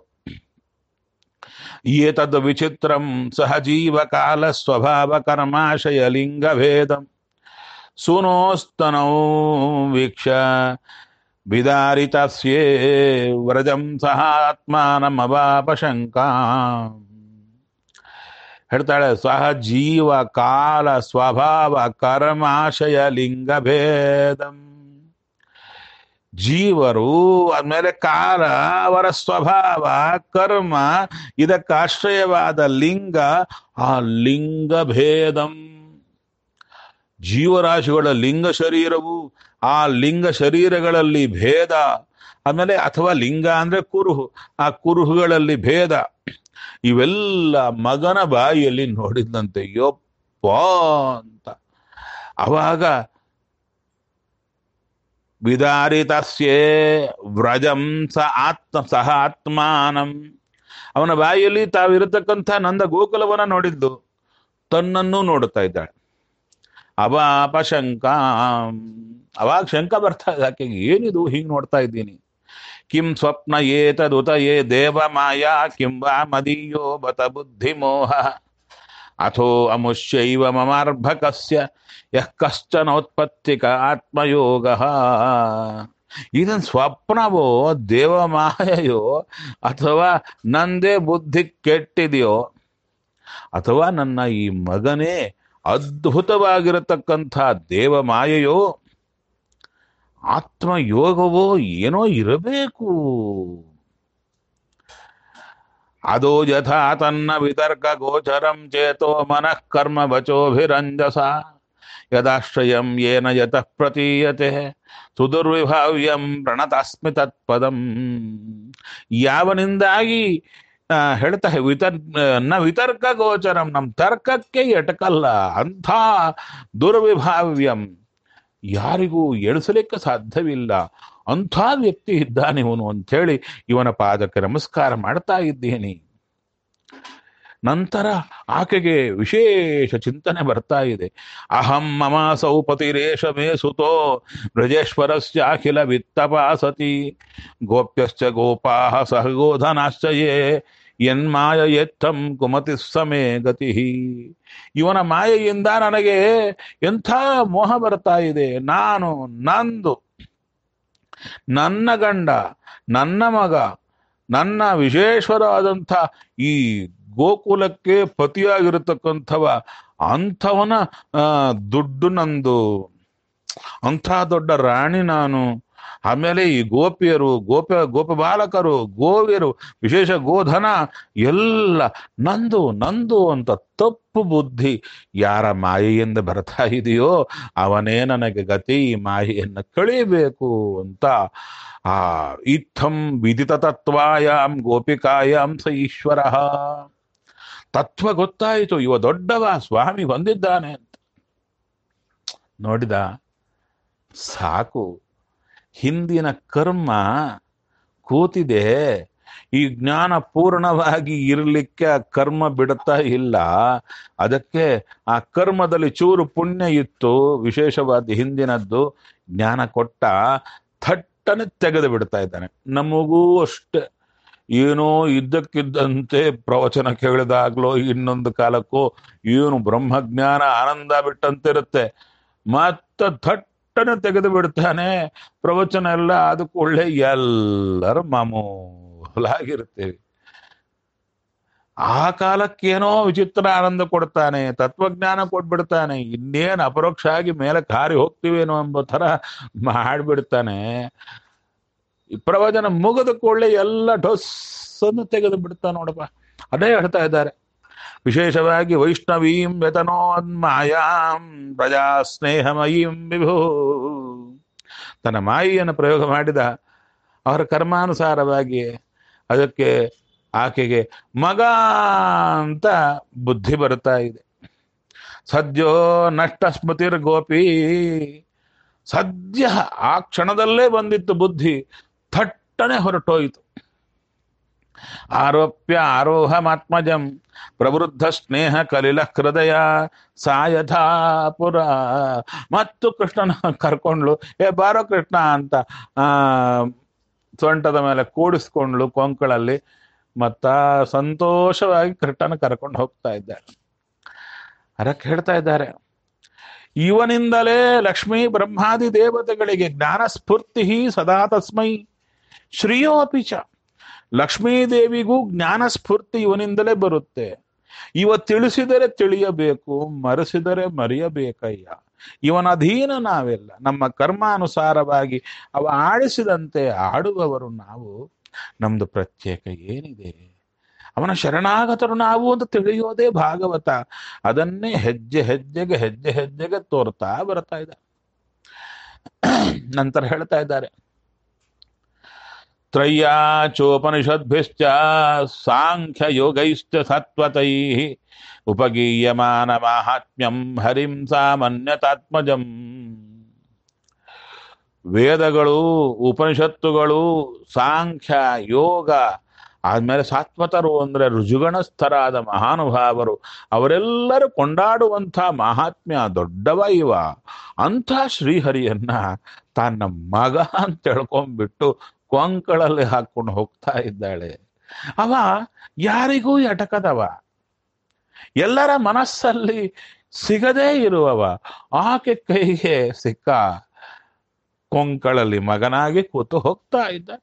ಏತದ್ ವಿಚಿತ್ರಂ ಸಹಜೀವ ಕಾಲ ಸ್ವಭಾವ ಕರ್ಮಾಶಯ ಲಿಂಗ ಭೇದಂ ಸುನೋಸ್ತನೌ ವೀಕ್ಷ ವಿದಾರಿತಸ್ಯೇ ವ್ರಜಂ ಸಹ ಆತ್ಮಾನಮವಾಪ ಶಂಕಾ ಹೇಳ್ತಾಳೆ ಸಹ ಜೀವ ಕಾಲ ಸ್ವಭಾವ ಕರ್ಮಾಶಯ ಲಿಂಗ ಭೇದಂ ಜೀವರು ಆದ್ಮೇಲೆ ಕಾಲ ಅವರ ಸ್ವಭಾವ ಕರ್ಮ ಇದಕ್ಕೆ ಆಶ್ರಯವಾದ ಲಿಂಗ ಆ ಲಿಂಗ ಭೇದಂ ಜೀವರಾಶಿಗಳ ಲಿಂಗ ಶರೀರವು ಆ ಲಿಂಗ ಶರೀರಗಳಲ್ಲಿ ಭೇದ ಆಮೇಲೆ ಅಥವಾ ಲಿಂಗ ಅಂದ್ರೆ ಕುರುಹು ಆ ಕುರುಹುಗಳಲ್ಲಿ ಭೇದ ಇವೆಲ್ಲ ಮಗನ ಬಾಯಿಯಲ್ಲಿ ನೋಡಿದಂತೆ ಯಪ್ಪ ಅಂತ ಅವಾಗ ವಿದಾರಿತಸ್ಯೇ ವ್ರಜಂ ಸ ಆತ್ಮ ಸಹ ಆತ್ಮಾನಂ ಅವನ ಬಾಯಿಯಲ್ಲಿ ತಾವಿರತಕ್ಕಂಥ ನಂದ ಗೋಕುಲವನ್ನ ನೋಡಿದ್ದು ತನ್ನನ್ನು ನೋಡುತ್ತಾ ಇದ್ದಾಳೆ ಅವಾಪ ಶಂಕ ಅವಾಗ ಶಂಕ ಬರ್ತಾ ಇದೆ ಆಕೆಗೆ ಏನಿದು ಹೀಗೆ ನೋಡ್ತಾ ಇದ್ದೀನಿ ಕಿಂ ಸ್ವಪ್ನ ಏತದುತ ಏ ದೇವ ಮಾಯಾ ಕಿಂ ವಾ ಮದೀಯೋ ಬತ ಬುದ್ಧಿಮೋಹ ಅಥೋ ಅಮುಷ್ಯೈವ ಮಮಾರ್ಭಕಸ್ಯ ಯಃ ಕಶ್ಚನೋತ್ಪತ್ತಿಕ ಆತ್ಮಯೋಗ ಇದನ್ ಸ್ವಪ್ನವೋ ದೇವಮಾಯೆಯೋ ಅಥವಾ ನಂದೇ ಬುದ್ಧಿ ಕೆಟ್ಟಿದೆಯೋ ಅಥವಾ ನನ್ನ ಈ ಮಗನೇ ಅದ್ಭುತವಾಗಿರತಕ್ಕಂಥ ದೇವಮಾಯೆಯೋ ಆತ್ಮಯೋಗವೋ ಏನೋ ಇರಬೇಕು ಅದೋ ಯಥಾ ತನ್ನ ವಿತರ್ಕ ಗೋಚರಂ ಚೇತೋ ಮನಃ ಕರ್ಮ ವಚೋಭಿರಂಜಸ ಯದಾಶ್ರಯಂ ಯೇನ ಯತಃ ಪ್ರತೀಯತೆ ಸುದುರ್ವಿಭಾವ್ಯಂ ಪ್ರಣತಾಸ್ಮಿ ತತ್ಪದಂ ಯಾವನಿಂದಾಗಿ ಆ, ಹೇಳ್ತಾ ವಿತರ್ ನ ವಿತರ್ಕ ಗೋಚರಂ ನಮ್ ತರ್ಕಕ್ಕೆ ಎಟಕಲ್ಲ ಅಂಥ ದುರ್ವಿಭಾವ್ಯಂ ಯಾರಿಗೂ ಎಳಿಸಲಿಕ್ಕೆ ಸಾಧ್ಯವಿಲ್ಲ ಅಂಥ ವ್ಯಕ್ತಿ ಇದ್ದಾನೆ ಇವನು ಅಂಥೇಳಿ ಇವನ ಪಾದಕ್ಕೆ ನಮಸ್ಕಾರ ಮಾಡ್ತಾ ಇದ್ದೇನೆ ನಂತರ ಆಕೆಗೆ ವಿಶೇಷ ಚಿಂತನೆ ಬರ್ತಾ ಇದೆ ಅಹಂ ಮಮ ಸೌಪತಿರೇಶ ಮೇ ಸುತೋ ಬ್ರಜೇಶ್ವರಸ್ಯ ಅಖಿಲ ವಿತ್ತಪಾಸತಿ ಗೋಪ್ಯಶ್ಚ ಗೋಪಾಹ ಸಹ ಗೋಧನಾಶ್ಚ ಯೇ ಯನ್ಮಾಯ ಎತ್ತಂ ಕುಮತಿ ಸಮೇ ಗತಿ ಇವನ ಮಾಯೆಯಿಂದ ನನಗೆ ಎಂಥ ಮೋಹ ಬರ್ತಾ ಇದೆ ನಾನು ನಂದು ನನ್ನ ಗಂಡ ನನ್ನ ಮಗ ನನ್ನ ವಿಶೇಷವಾದಂಥ ಈ ಗೋಕುಲಕ್ಕೆ ಪತಿಯಾಗಿರತಕ್ಕಂಥವ ಅಂಥವನ ಆ, ದುಡ್ಡು ನಂದು ಅಂಥ ದೊಡ್ಡ ರಾಣಿ ನಾನು ಆಮೇಲೆ ಈ ಗೋಪಿಯರು ಗೋಪ ಗೋಪ ಬಾಲಕರು ಗೋವಿಯರು ವಿಶೇಷ ಗೋಧನ ಎಲ್ಲ ನಂದು ನಂದು ಅಂತ ತಪ್ಪು ಬುದ್ಧಿ ಯಾರ ಮಾಯೆಯಿಂದ ಬರ್ತಾ ಇದೆಯೋ ಅವನೇ ನನಗೆ ಗತಿ ಈ ಮಾಯೆಯನ್ನು ಕಳಿಬೇಕು ಅಂತ ಆ ಇತ್ತಂ ವಿದಿತ ತತ್ವಾಯಾಮ್ ಗೋಪಿಕಾಯಾಮ್ ಸ ಈಶ್ವರ ತತ್ವ ಗೊತ್ತಾಯಿತು ಇವ ದೊಡ್ಡವ ಸ್ವಾಮಿ ಬಂದಿದ್ದಾನೆ ಅಂತ ನೋಡಿದ ಸಾಕು ಹಿಂದಿನ ಕರ್ಮ ಕೂತಿದೆ ಈ ಜ್ಞಾನ ಪೂರ್ಣವಾಗಿ ಇರಲಿಕ್ಕೆ ಆ ಕರ್ಮ ಬಿಡುತ್ತಾ ಇಲ್ಲ ಅದಕ್ಕೆ ಆ ಕರ್ಮದಲ್ಲಿ ಚೂರು ಪುಣ್ಯ ಇತ್ತು ವಿಶೇಷವಾದ ಹಿಂದಿನದ್ದು ಜ್ಞಾನ ಕೊಟ್ಟ ಥಟ್ಟನೆ ತೆಗೆದು ಬಿಡ್ತಾ ಇದ್ದಾನೆ ನಮಗೂ ಅಷ್ಟೆ ಏನೋ ಇದ್ದಕ್ಕಿದ್ದಂತೆ ಪ್ರವಚನ ಕೇಳಿದಾಗ್ಲೋ ಇನ್ನೊಂದು ಕಾಲಕ್ಕೋ ಏನು ಬ್ರಹ್ಮಜ್ಞಾನ ಆನಂದ ಬಿಟ್ಟಂತಿರುತ್ತೆ ಮತ್ತ ಥಟ್ಟನೆ ತೆಗೆದು ಬಿಡ್ತಾನೆ ಪ್ರವಚನ ಎಲ್ಲ ಅದಕ್ಕೆ ಒಳ್ಳೆ ಎಲ್ಲರೂ ಮಾಮೂಲಾಗಿರ್ತೇವೆ ಆ ಕಾಲಕ್ಕೇನೋ ವಿಚಿತ್ರ ಆನಂದ ಕೊಡ್ತಾನೆ ತತ್ವಜ್ಞಾನ ಕೊಟ್ಬಿಡ್ತಾನೆ ಇನ್ನೇನು ಅಪರೋಕ್ಷ ಆಗಿ ಮೇಲೆ ಕಾರಿ ಹೋಗ್ತೀವೇನೋ ಎಂಬ ಥರ ಮಾಡಿಬಿಡ್ತಾನೆ ಈ ಪ್ರವಚನ ಮುಗಿದ ಕೂಡಲೇ ಎಲ್ಲ ಢೊಸ್ಸನ್ನು ತೆಗೆದು ಬಿಡ್ತಾ ನೋಡಪ್ಪ ಅದೇ ಹೇಳ್ತಾ ಇದ್ದಾರೆ ವಿಶೇಷವಾಗಿ ವೈಷ್ಣವೀಂ ವ್ಯತನೋನ್ಮಾಯಾಂ ಪ್ರಜಾ ಸ್ನೇಹಮಯೀಂ ವಿಭು ತನ್ನ ಮಾಯಿಯನ್ನು ಪ್ರಯೋಗ ಮಾಡಿದ ಅವರ ಕರ್ಮಾನುಸಾರವಾಗಿ ಅದಕ್ಕೆ ಆಕೆಗೆ ಮಗ ಅಂತ ಬುದ್ಧಿ ಬರ್ತಾ ಇದೆ ಸದ್ಯೋ ನಷ್ಟ ಸ್ಮೃತಿರ್ ಗೋಪಿ ಸದ್ಯ ಆ ಕ್ಷಣದಲ್ಲೇ ಬಂದಿತ್ತು ಬುದ್ಧಿ ಥಟ್ಟನೆ ಹೊರಟೋಯಿತು ಆರೋಪ್ಯ ಆರೋಹಮಾತ್ಮಜಂ ಪ್ರವೃದ್ಧ ಸ್ನೇಹ ಕಲಿಲ ಹೃದಯ ಸಾಯಥಾ ಪುರ ಮತ್ತು ಕೃಷ್ಣನ ಕರ್ಕೊಂಡ್ಲು ಏ ಬಾರೋ ಕೃಷ್ಣ ಅಂತ ಆ ಸೊಂಟದ ಮೇಲೆ ಕೂಡಿಸ್ಕೊಂಡ್ಲು ಕೊಂಕಳಲ್ಲಿ ಮತ್ತ ಸಂತೋಷವಾಗಿ ಕೃಷ್ಣನ ಕರ್ಕೊಂಡು ಹೋಗ್ತಾ ಇದ್ದಾರೆ ಅದಕ್ಕೆ ಹೇಳ್ತಾ ಇದ್ದಾರೆ ಇವನಿಂದಲೇ ಲಕ್ಷ್ಮೀ ಬ್ರಹ್ಮಾದಿ ದೇವತೆಗಳಿಗೆ ಜ್ಞಾನ ಸ್ಫೂರ್ತಿ ಸದಾ ತಸ್ಮೈ ಶ್ರೀಯೋಪಿ ಚ ಲಕ್ಷ್ಮೀದೇವಿಗೂ ಜ್ಞಾನ ಸ್ಫೂರ್ತಿ ಇವನಿಂದಲೇ ಬರುತ್ತೆ ಇವ ತಿಳಿಸಿದರೆ ತಿಳಿಯಬೇಕು ಮರೆಸಿದರೆ ಮರೆಯಬೇಕಯ್ಯ ಇವನ ಅಧೀನ ನಾವೆಲ್ಲ ನಮ್ಮ ಕರ್ಮಾನುಸಾರವಾಗಿ ಅವ ಆಡಿಸಿದಂತೆ ಆಡುವವರು ನಾವು ನಮ್ದು ಪ್ರತ್ಯೇಕ ಏನಿದೆ ಅವನ ಶರಣಾಗತರು ನಾವು ಅಂತ ತಿಳಿಯೋದೇ ಭಾಗವತ ಅದನ್ನೇ ಹೆಜ್ಜೆ ಹೆಜ್ಜೆಗೆ ಹೆಜ್ಜೆ ಹೆಜ್ಜೆಗೆ ತೋರ್ತಾ ಬರ್ತಾ ಇದ್ದಾರೆ ನಂತರ ಹೇಳ್ತಾ ಇದ್ದಾರೆ ತ್ರಯ್ಯಾಚೋಪನಿಷದ್ಭಿಶ್ಚ ಸಾಂಖ್ಯ ಯೋಗೈಶ್ಚ ಸತ್ವತೈ ಉಪಗೀಯಮಾನ ಮಾಹಾತ್ಮ್ಯಂ ಹರಿಂ ಸಾಮಾನ್ಯತಾತ್ಮಜಂ ವೇದಗಳು ಉಪನಿಷತ್ತುಗಳು ಸಾಂಖ್ಯ ಯೋಗ ಆದ್ಮೇಲೆ ಸಾತ್ವತರು ಅಂದ್ರೆ ರುಜುಗಣಸ್ಥರಾದ ಮಹಾನುಭಾವರು ಅವರೆಲ್ಲರೂ ಕೊಂಡಾಡುವಂಥ ಮಹಾತ್ಮ್ಯ ದೊಡ್ಡವ ಇವ ಅಂಥ ಶ್ರೀಹರಿಯನ್ನ ತನ್ನ ಮಗ ಅಂತ ತಿಳ್ಕೊಂಡ್ಬಿಟ್ಟು ಕೊಂಕಳಲ್ಲಿ ಹಾಕೊಂಡು ಹೋಗ್ತಾ ಇದ್ದಾಳೆ ಅವ ಯಾರಿಗೂ ಎಟಕದವ ಎಲ್ಲರ ಮನಸ್ಸಲ್ಲಿ ಸಿಗದೇ ಇರುವವ ಆಕೆ ಕೈಗೆ ಸಿಕ್ಕ ಕೊಂಕಳಲ್ಲಿ ಮಗನಾಗಿ ಕೂತು ಹೋಗ್ತಾ ಇದ್ದಾನೆ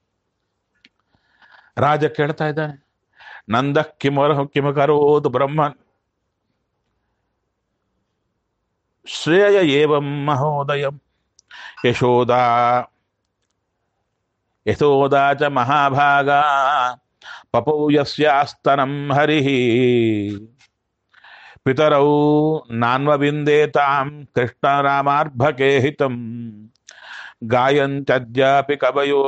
ರಾಜ ಕೇಳ್ತಾ ಇದ್ದಾನೆ ನಂದ ಕಿಮರ ಕಿಮಕರೋದು ಬ್ರಹ್ಮನ್ ಶ್ರೇಯ ಏವಂ ಮಹೋದಯಂ ಯಶೋದಾ ಯಶೋದಾ ಚ ಮಹಾಭಾಗ ಪಪೌ ಯಸ್ಯಾಸ್ತನಂ ಹರಿಃ ಪಿತರೌ ನಾನ್ವವಿಂದೇತಾಂ ಕೃಷ್ಣರಾಮಾರ್ಭಕೆ ಹಿತಂ ಗಾಯಂತ್ಯದ್ಯಾಪಿ ಕವಯೋ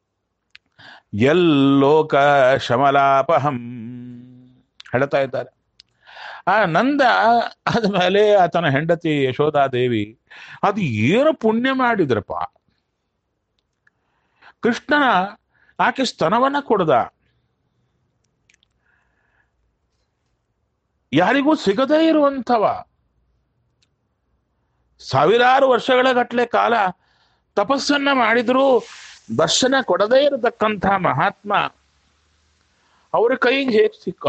ಎಲ್ಲೋಕ ಶಮಲಾಪಹಂ ಹೇಳ್ತಾ ಇದ್ದಾರೆ ಆ ನಂದ ಆದ್ಮೇಲೆ ಆತನ ಹೆಂಡತಿ ಯಶೋಧಾದೇವಿ ಅದು ಏನು ಪುಣ್ಯ ಮಾಡಿದ್ರಪ್ಪ ಕೃಷ್ಣನ ಆಕೆ ಸ್ತನವನ್ನ ಕೊಡ್ದ ಯಾರಿಗೂ ಸಿಗದೇ ಇರುವಂಥವ ಸಾವಿರಾರು ವರ್ಷಗಳ ಗಟ್ಟಲೆ ಕಾಲ ತಪಸ್ಸನ್ನ ಮಾಡಿದ್ರು ದರ್ಶನ ಕೊಡದೇ ಇರತಕ್ಕಂಥ ಮಹಾತ್ಮ ಅವರ ಕೈಗೆ ಹೇಗೆ ಸಿಕ್ಕ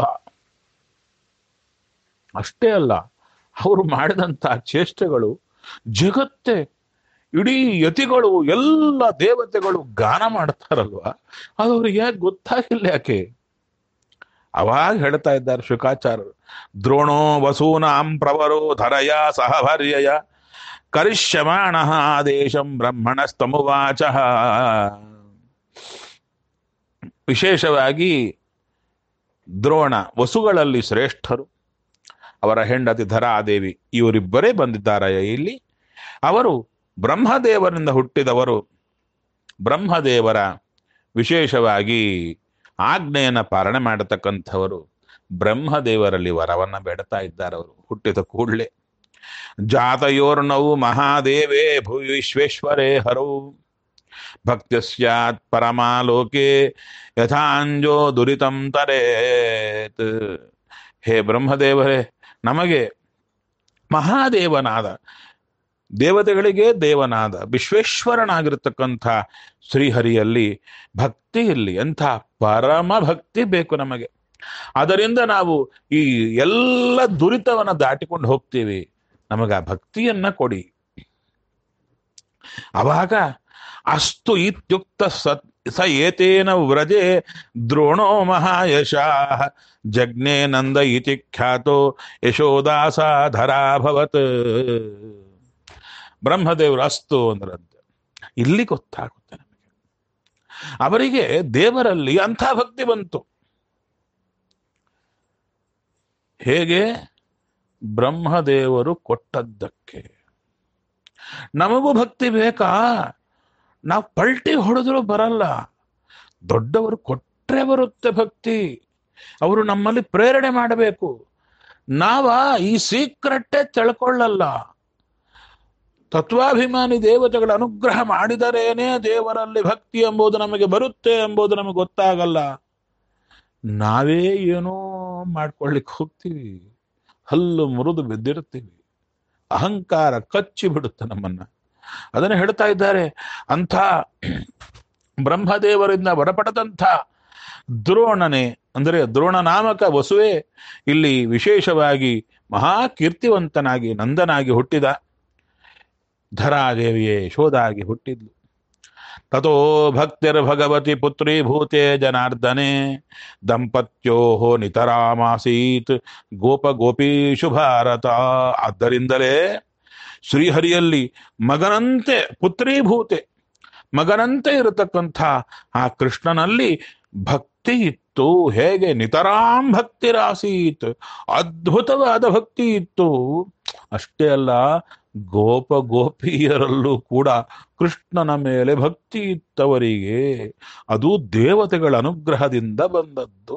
ಅಷ್ಟೇ ಅಲ್ಲ ಅವರು ಮಾಡಿದಂಥ ಚೇಷ್ಟೆಗಳು ಜಗತ್ತೇ ಇಡೀ ಯತಿಗಳು ಎಲ್ಲ ದೇವತೆಗಳು ಗಾನ ಮಾಡ್ತಾರಲ್ವ ಅದು ಅವ್ರಿಗೆ ಯಾಕೆ ಗೊತ್ತಾಗಿಲ್ಲ ಯಾಕೆ ಅವಾಗ ಹೇಳ್ತಾ ಇದ್ದಾರೆ ಶುಕಾಚಾರ್ಯರು ದ್ರೋಣೋ ವಸೂನಾಂ ಪ್ರವರೋ ಧರಯ ಸಹಭರ್ಯಯ ಕರಿಷ್ಯಮಾಣ ಆದೇಶಂ ಬ್ರಹ್ಮಣಸ್ತಮುವಾಚ ವಿಶೇಷವಾಗಿ ದ್ರೋಣ ವಸುಗಳಲ್ಲಿ ಶ್ರೇಷ್ಠರು ಅವರ ಹೆಂಡತಿ ಧರಾದೇವಿ ಇವರಿಬ್ಬರೇ ಬಂದಿದ್ದಾರೆ ಇಲ್ಲಿ ಅವರು ಬ್ರಹ್ಮದೇವರಿಂದ ಹುಟ್ಟಿದವರು ಬ್ರಹ್ಮದೇವರ ವಿಶೇಷವಾಗಿ ಆಜ್ಞೆಯನ್ನು ಪಾಲನೆ ಮಾಡತಕ್ಕಂಥವರು ಬ್ರಹ್ಮದೇವರಲ್ಲಿ ವರವನ್ನ ಬೇಡ್ತಾ ಇದ್ದಾರೆ ಅವರು ಹುಟ್ಟಿದ ಕೂಡಲೇ ಜಾತಯೋರ್ನವು ಮಹಾದೇವೇ ಭುವಿ ವಿಶ್ವೇಶ್ವರೇ ಹರೌ ಭಕ್ತಿ ಸ್ಯಾತ್ ಪರಮಾಲೋಕೆ ಯಥಾಂಜೋ ದುರಿತಂ ತರೇತ್ ಹೇ ಬ್ರಹ್ಮದೇವರೇ ನಮಗೆ ಮಹಾದೇವನಾದ ದೇವತೆಗಳಿಗೆ ದೇವನಾದ ವಿಶ್ವೇಶ್ವರನಾಗಿರ್ತಕ್ಕಂಥ ಶ್ರೀಹರಿಯಲ್ಲಿ ಭಕ್ತಿಯಲ್ಲಿ ಎಂಥ ಪರಮ ಭಕ್ತಿ ಬೇಕು ನಮಗೆ ಅದರಿಂದ ನಾವು ಈ ಎಲ್ಲ ದುರಿತವನ್ನ ದಾಟಿಕೊಂಡು ಹೋಗ್ತೀವಿ ನಮಗೆ ಆ ಭಕ್ತಿಯನ್ನ ಕೊಡಿ ಅವಾಗ ಅಸ್ತು ಇತ್ಯುಕ್ತ ಸತ್ ಸ ಏತೇನ ವ್ರಜೆ ದ್ರೋಣೋ ಮಹಾಯಶಃ ಜಗ್ನೇ ನಂದ ಇತಿ ಖ್ಯಾತೋ ಯಶೋದಾಸಾಧರಾಭವತ್ ಬ್ರಹ್ಮದೇವರು ಅಸ್ತು ಅಂದ್ರಂತೆ ಇಲ್ಲಿ ಗೊತ್ತಾಗುತ್ತೆ ನಮಗೆ ಅವರಿಗೆ ದೇವರಲ್ಲಿ ಅಂಥ ಭಕ್ತಿ ಬಂತು ಹೇಗೆ ಬ್ರಹ್ಮದೇವರು ಕೊಟ್ಟದ್ದಕ್ಕೆ ನಮಗೂ ಭಕ್ತಿ ಬೇಕಾ ನಾವು ಪಲ್ಟಿ ಹೊಡೆದ್ರು ಬರಲ್ಲ ದೊಡ್ಡವರು ಕೊಟ್ರೆ ಬರುತ್ತೆ ಭಕ್ತಿ ಅವರು ನಮ್ಮಲ್ಲಿ ಪ್ರೇರಣೆ ಮಾಡಬೇಕು ನಾವ ಈ ಸೀಕ್ರೆಟ್ಟೇ ತಿಳ್ಕೊಳ್ಳಲ್ಲ ತತ್ವಾಭಿಮಾನಿ ದೇವತೆಗಳ ಅನುಗ್ರಹ ಮಾಡಿದರೇನೆ ದೇವರಲ್ಲಿ ಭಕ್ತಿ ಎಂಬುದು ನಮಗೆ ಬರುತ್ತೆ ಎಂಬುದು ನಮಗೆ ಗೊತ್ತಾಗಲ್ಲ ನಾವೇ ಏನೋ ಮಾಡ್ಕೊಳ್ಳಿಕ್ಕೆ ಹೋಗ್ತೀವಿ ಹಲ್ಲು ಮುರಿದು ಬಿದ್ದಿರ್ತೀವಿ ಅಹಂಕಾರ ಕಚ್ಚಿ ಬಿಡುತ್ತೆ ನಮ್ಮನ್ನ ಅದನ್ನು ಹೇಳ್ತಾ ಇದ್ದಾರೆ ಅಂಥ ಬ್ರಹ್ಮದೇವರಿಂದ ಬರಪಡದಂಥ ದ್ರೋಣನೆ ಅಂದರೆ ದ್ರೋಣ ನಾಮಕ ವಸುವೆ ಇಲ್ಲಿ ವಿಶೇಷವಾಗಿ ಮಹಾ ಕೀರ್ತಿವಂತನಾಗಿ ನಂದನಾಗಿ ಹುಟ್ಟಿದ ಧರಾದೇವಿಯೇ ಯಶೋದಾಗಿ ಹುಟ್ಟಿದ್ಲು ತಥೋ ಭಕ್ತಿರ್ ಭಗವತಿ ಪುತ್ರಿ ಭೂತೆ ಜನಾರ್ದನೆ ದಂಪತ್ಯೋ ನಿತರಾಮಾಸೀತ್ ಗೋಪ ಗೋಪೀಶು ಭಾರತ ಆದ್ದರಿಂದಲೇ ಶ್ರೀಹರಿಯಲ್ಲಿ ಮಗನಂತೆ ಪುತ್ರೀಭೂತೆ ಮಗನಂತೆ ಇರತಕ್ಕಂಥ ಆ ಕೃಷ್ಣನಲ್ಲಿ ಭಕ್ತಿ ಇತ್ತು ಹೇಗೆ ನಿತರಾಂ ಭಕ್ತಿರಾಸೀತ್ ಅದ್ಭುತವಾದ ಭಕ್ತಿ ಇತ್ತು ಅಷ್ಟೇ ಅಲ್ಲ ಗೋಪ ಗೋಪಿಯರಲ್ಲೂ ಕೂಡ ಕೃಷ್ಣನ ಮೇಲೆ ಭಕ್ತಿ ಇತ್ತವರಿಗೆ ಅದು ದೇವತೆಗಳ ಅನುಗ್ರಹದಿಂದ ಬಂದದ್ದು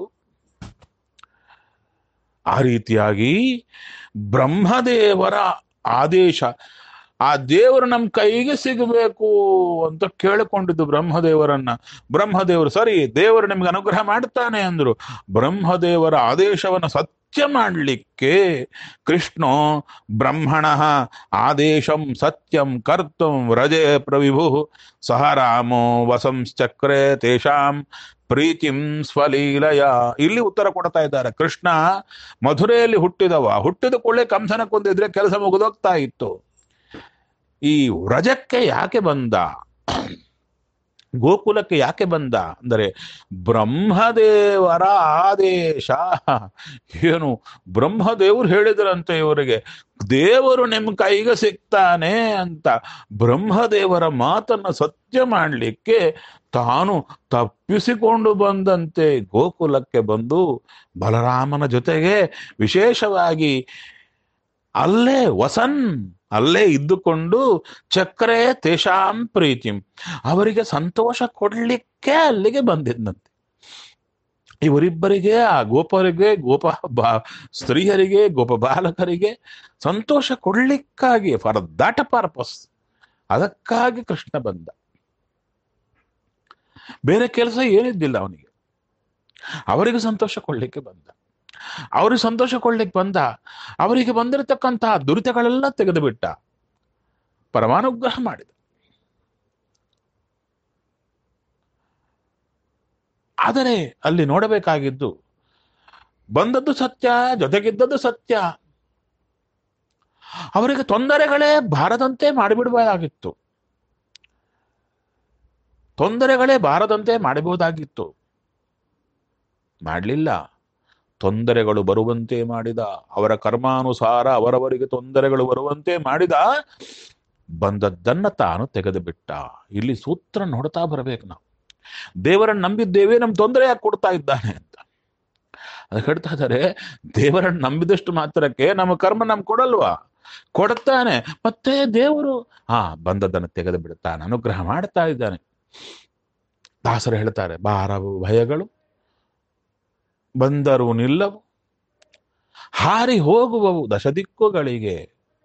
ಆ ರೀತಿಯಾಗಿ ಬ್ರಹ್ಮದೇವರ ಆದೇಶ ಆ ದೇವರು ನಮ್ಮ ಕೈಗೆ ಸಿಗಬೇಕು ಅಂತ ಕೇಳಿಕೊಂಡಿದ್ದು ಬ್ರಹ್ಮದೇವರನ್ನ ಬ್ರಹ್ಮದೇವರು ಸರಿ ದೇವರು ನಿಮ್ಗೆ ಅನುಗ್ರಹ ಮಾಡ್ತಾನೆ ಅಂದ್ರು ಬ್ರಹ್ಮದೇವರ ಆದೇಶವನ್ನು ಸತ್ಯ ಮಾಡಲಿಕ್ಕೆ ಕೃಷ್ಣೋ ಬ್ರಹ್ಮಣ ಆದೇಶಂ ಸತ್ಯಂ ಕರ್ತಂ ವ್ರಜೆ ಪ್ರವಿಭು ಸಹ ರಾಮೋ ವಸಂಶ್ಚಕ್ರೆ ತೇಷಾಂ ಪ್ರೀತಿಂ ಸ್ವಲೀಲಯ ಇಲ್ಲಿ ಉತ್ತರ ಕೊಡ್ತಾ ಇದ್ದಾರೆ ಕೃಷ್ಣ ಮಧುರೆಯಲ್ಲಿ ಹುಟ್ಟಿದವ ಹುಟ್ಟಿದ ಕೂಡಲೇ ಕಂಸನ ಕೊಂದಿದ್ರೆ ಕೆಲಸ ಮುಗಿದೋಗ್ತಾ ಇತ್ತು ಈ ವ್ರಜಕ್ಕೆ ಯಾಕೆ ಬಂದ ಗೋಕುಲಕ್ಕೆ ಯಾಕೆ ಬಂದ ಅಂದರೆ ಬ್ರಹ್ಮದೇವರ ಆದೇಶ ಏನು ಬ್ರಹ್ಮದೇವರು ಹೇಳಿದ್ರಂತೆ ಇವರಿಗೆ ದೇವರು ನಿಮ್ಮ ಕೈಗೆ ಸಿಗ್ತಾನೆ ಅಂತ ಬ್ರಹ್ಮದೇವರ ಮಾತನ್ನ ಸತ್ಯ ಮಾಡಲಿಕ್ಕೆ ತಾನು ತಪ್ಪಿಸಿಕೊಂಡು ಬಂದಂತೆ ಗೋಕುಲಕ್ಕೆ ಬಂದು ಬಲರಾಮನ ಜೊತೆಗೆ ವಿಶೇಷವಾಗಿ ಅಲ್ಲೇ ವಸನ್ ಅಲ್ಲೇ ಇದ್ದುಕೊಂಡು ಚಕ್ರೆ ತೇಷಾಂ ಪ್ರೀತಿಂ ಅವರಿಗೆ ಸಂತೋಷ ಕೊಡ್ಲಿಕ್ಕೆ ಅಲ್ಲಿಗೆ ಬಂದಿದ್ದಂತೆ ಇವರಿಬ್ಬರಿಗೆ ಆ ಗೋಪರಿಗೆ ಗೋಪ ಬಾ ಸ್ತ್ರೀಯರಿಗೆ ಗೋಪ ಬಾಲಕರಿಗೆ ಸಂತೋಷ ಕೊಡ್ಲಿಕ್ಕಾಗಿ ಫಾರ್ ದಾಟ ಪರ್ಪಸ್ ಅದಕ್ಕಾಗಿ ಕೃಷ್ಣ ಬಂದ ಬೇರೆ ಕೆಲಸ ಏನಿದ್ದಿಲ್ಲ ಅವನಿಗೆ ಅವರಿಗೆ ಸಂತೋಷ ಕೊಡ್ಲಿಕ್ಕೆ ಬಂದ ಅವ್ರಿಗೆ ಸಂತೋಷ ಕೊಡ್ಲಿಕ್ಕೆ ಬಂದ ಅವರಿಗೆ ಬಂದಿರತಕ್ಕಂತಹ ದುರಿತಗಳೆಲ್ಲ ತೆಗೆದು ಬಿಟ್ಟ ಪರಮಾನುಗ್ರಹ ಮಾಡಿದ ಆದರೆ ಅಲ್ಲಿ ನೋಡಬೇಕಾಗಿದ್ದು ಬಂದದ್ದು ಸತ್ಯ ಜೊತೆಗಿದ್ದದ್ದು ಸತ್ಯ ಅವರಿಗೆ ತೊಂದರೆಗಳೇ ಬಾರದಂತೆ ಮಾಡಿಬಿಡಬಹುದಾಗಿತ್ತು ತೊಂದರೆಗಳೇ ಬಾರದಂತೆ ಮಾಡಬಹುದಾಗಿತ್ತು ಮಾಡಲಿಲ್ಲ ತೊಂದರೆಗಳು ಬರುವಂತೆ ಮಾಡಿದ ಅವರ ಕರ್ಮಾನುಸಾರ ಅವರವರಿಗೆ ತೊಂದರೆಗಳು ಬರುವಂತೆ ಮಾಡಿದ ಬಂದದ್ದನ್ನ ತಾನು ತೆಗೆದು ಬಿಟ್ಟ ಇಲ್ಲಿ ಸೂತ್ರ ನೋಡ್ತಾ ಬರಬೇಕು ನಾವು ದೇವರನ್ನು ನಂಬಿದ್ದೇವೆ ನಮ್ ತೊಂದರೆ ಯಾಕೆ ಕೊಡ್ತಾ ಇದ್ದಾನೆ ಅಂತ ಅದಕ್ಕೆ ಹೇಳ್ತಾ ಇದ್ದಾರೆ ದೇವರನ್ನು ನಂಬಿದಷ್ಟು ಮಾತ್ರಕ್ಕೆ ನಮ್ಮ ಕರ್ಮ ನಮ್ ಕೊಡಲ್ವಾ ಕೊಡ್ತಾನೆ ಮತ್ತೆ ದೇವರು ಹಾ ಬಂದದ್ದನ್ನು ತೆಗೆದು ಬಿಡುತ್ತಾನೆ ಅನುಗ್ರಹ ಮಾಡ್ತಾ ಇದ್ದಾನೆ ದಾಸರು ಹೇಳ್ತಾರೆ ಬಾರವು ಭಯಗಳು ಬಂದರು ನಿಲ್ಲವು ಹಾರಿ ಹೋಗುವವು ದಶದಿಕ್ಕುಗಳಿಗೆ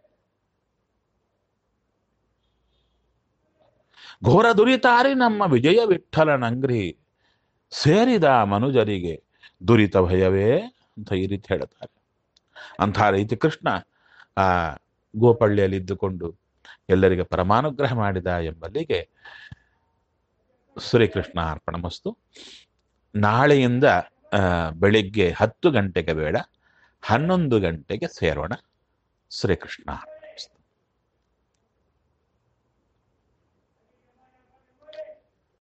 ಘೋರ ದುರಿತಾರಿ ನಮ್ಮ ವಿಜಯ ವಿಠಲನಂಗ್ರಿ ಸೇರಿದ ಮನುಜರಿಗೆ ದುರಿತ ಭಯವೇ ಅಂತ ಈ ರೀತಿ ಹೇಳ್ತಾರೆ ಅಂಥ ರೀತಿ ಕೃಷ್ಣ ಆ ಗೋಪಳ್ಳಿಯಲ್ಲಿ ಇದ್ದುಕೊಂಡು ಎಲ್ಲರಿಗೆ ಪರಮಾನುಗ್ರಹ ಮಾಡಿದ ಎಂಬಲ್ಲಿಗೆ ಶ್ರೀಕೃಷ್ಣ ಅರ್ಪಣಮಸ್ತು ನಾಳೆಯಿಂದ ಆ, ಬೆಳಿಗ್ಗೆ ಹತ್ತು ಗಂಟೆಗೆ ಬೇಡ ಹನ್ನೊಂದು ಗಂಟೆಗೆ ಸೇರೋಣ ಶ್ರೀಕೃಷ್ಣ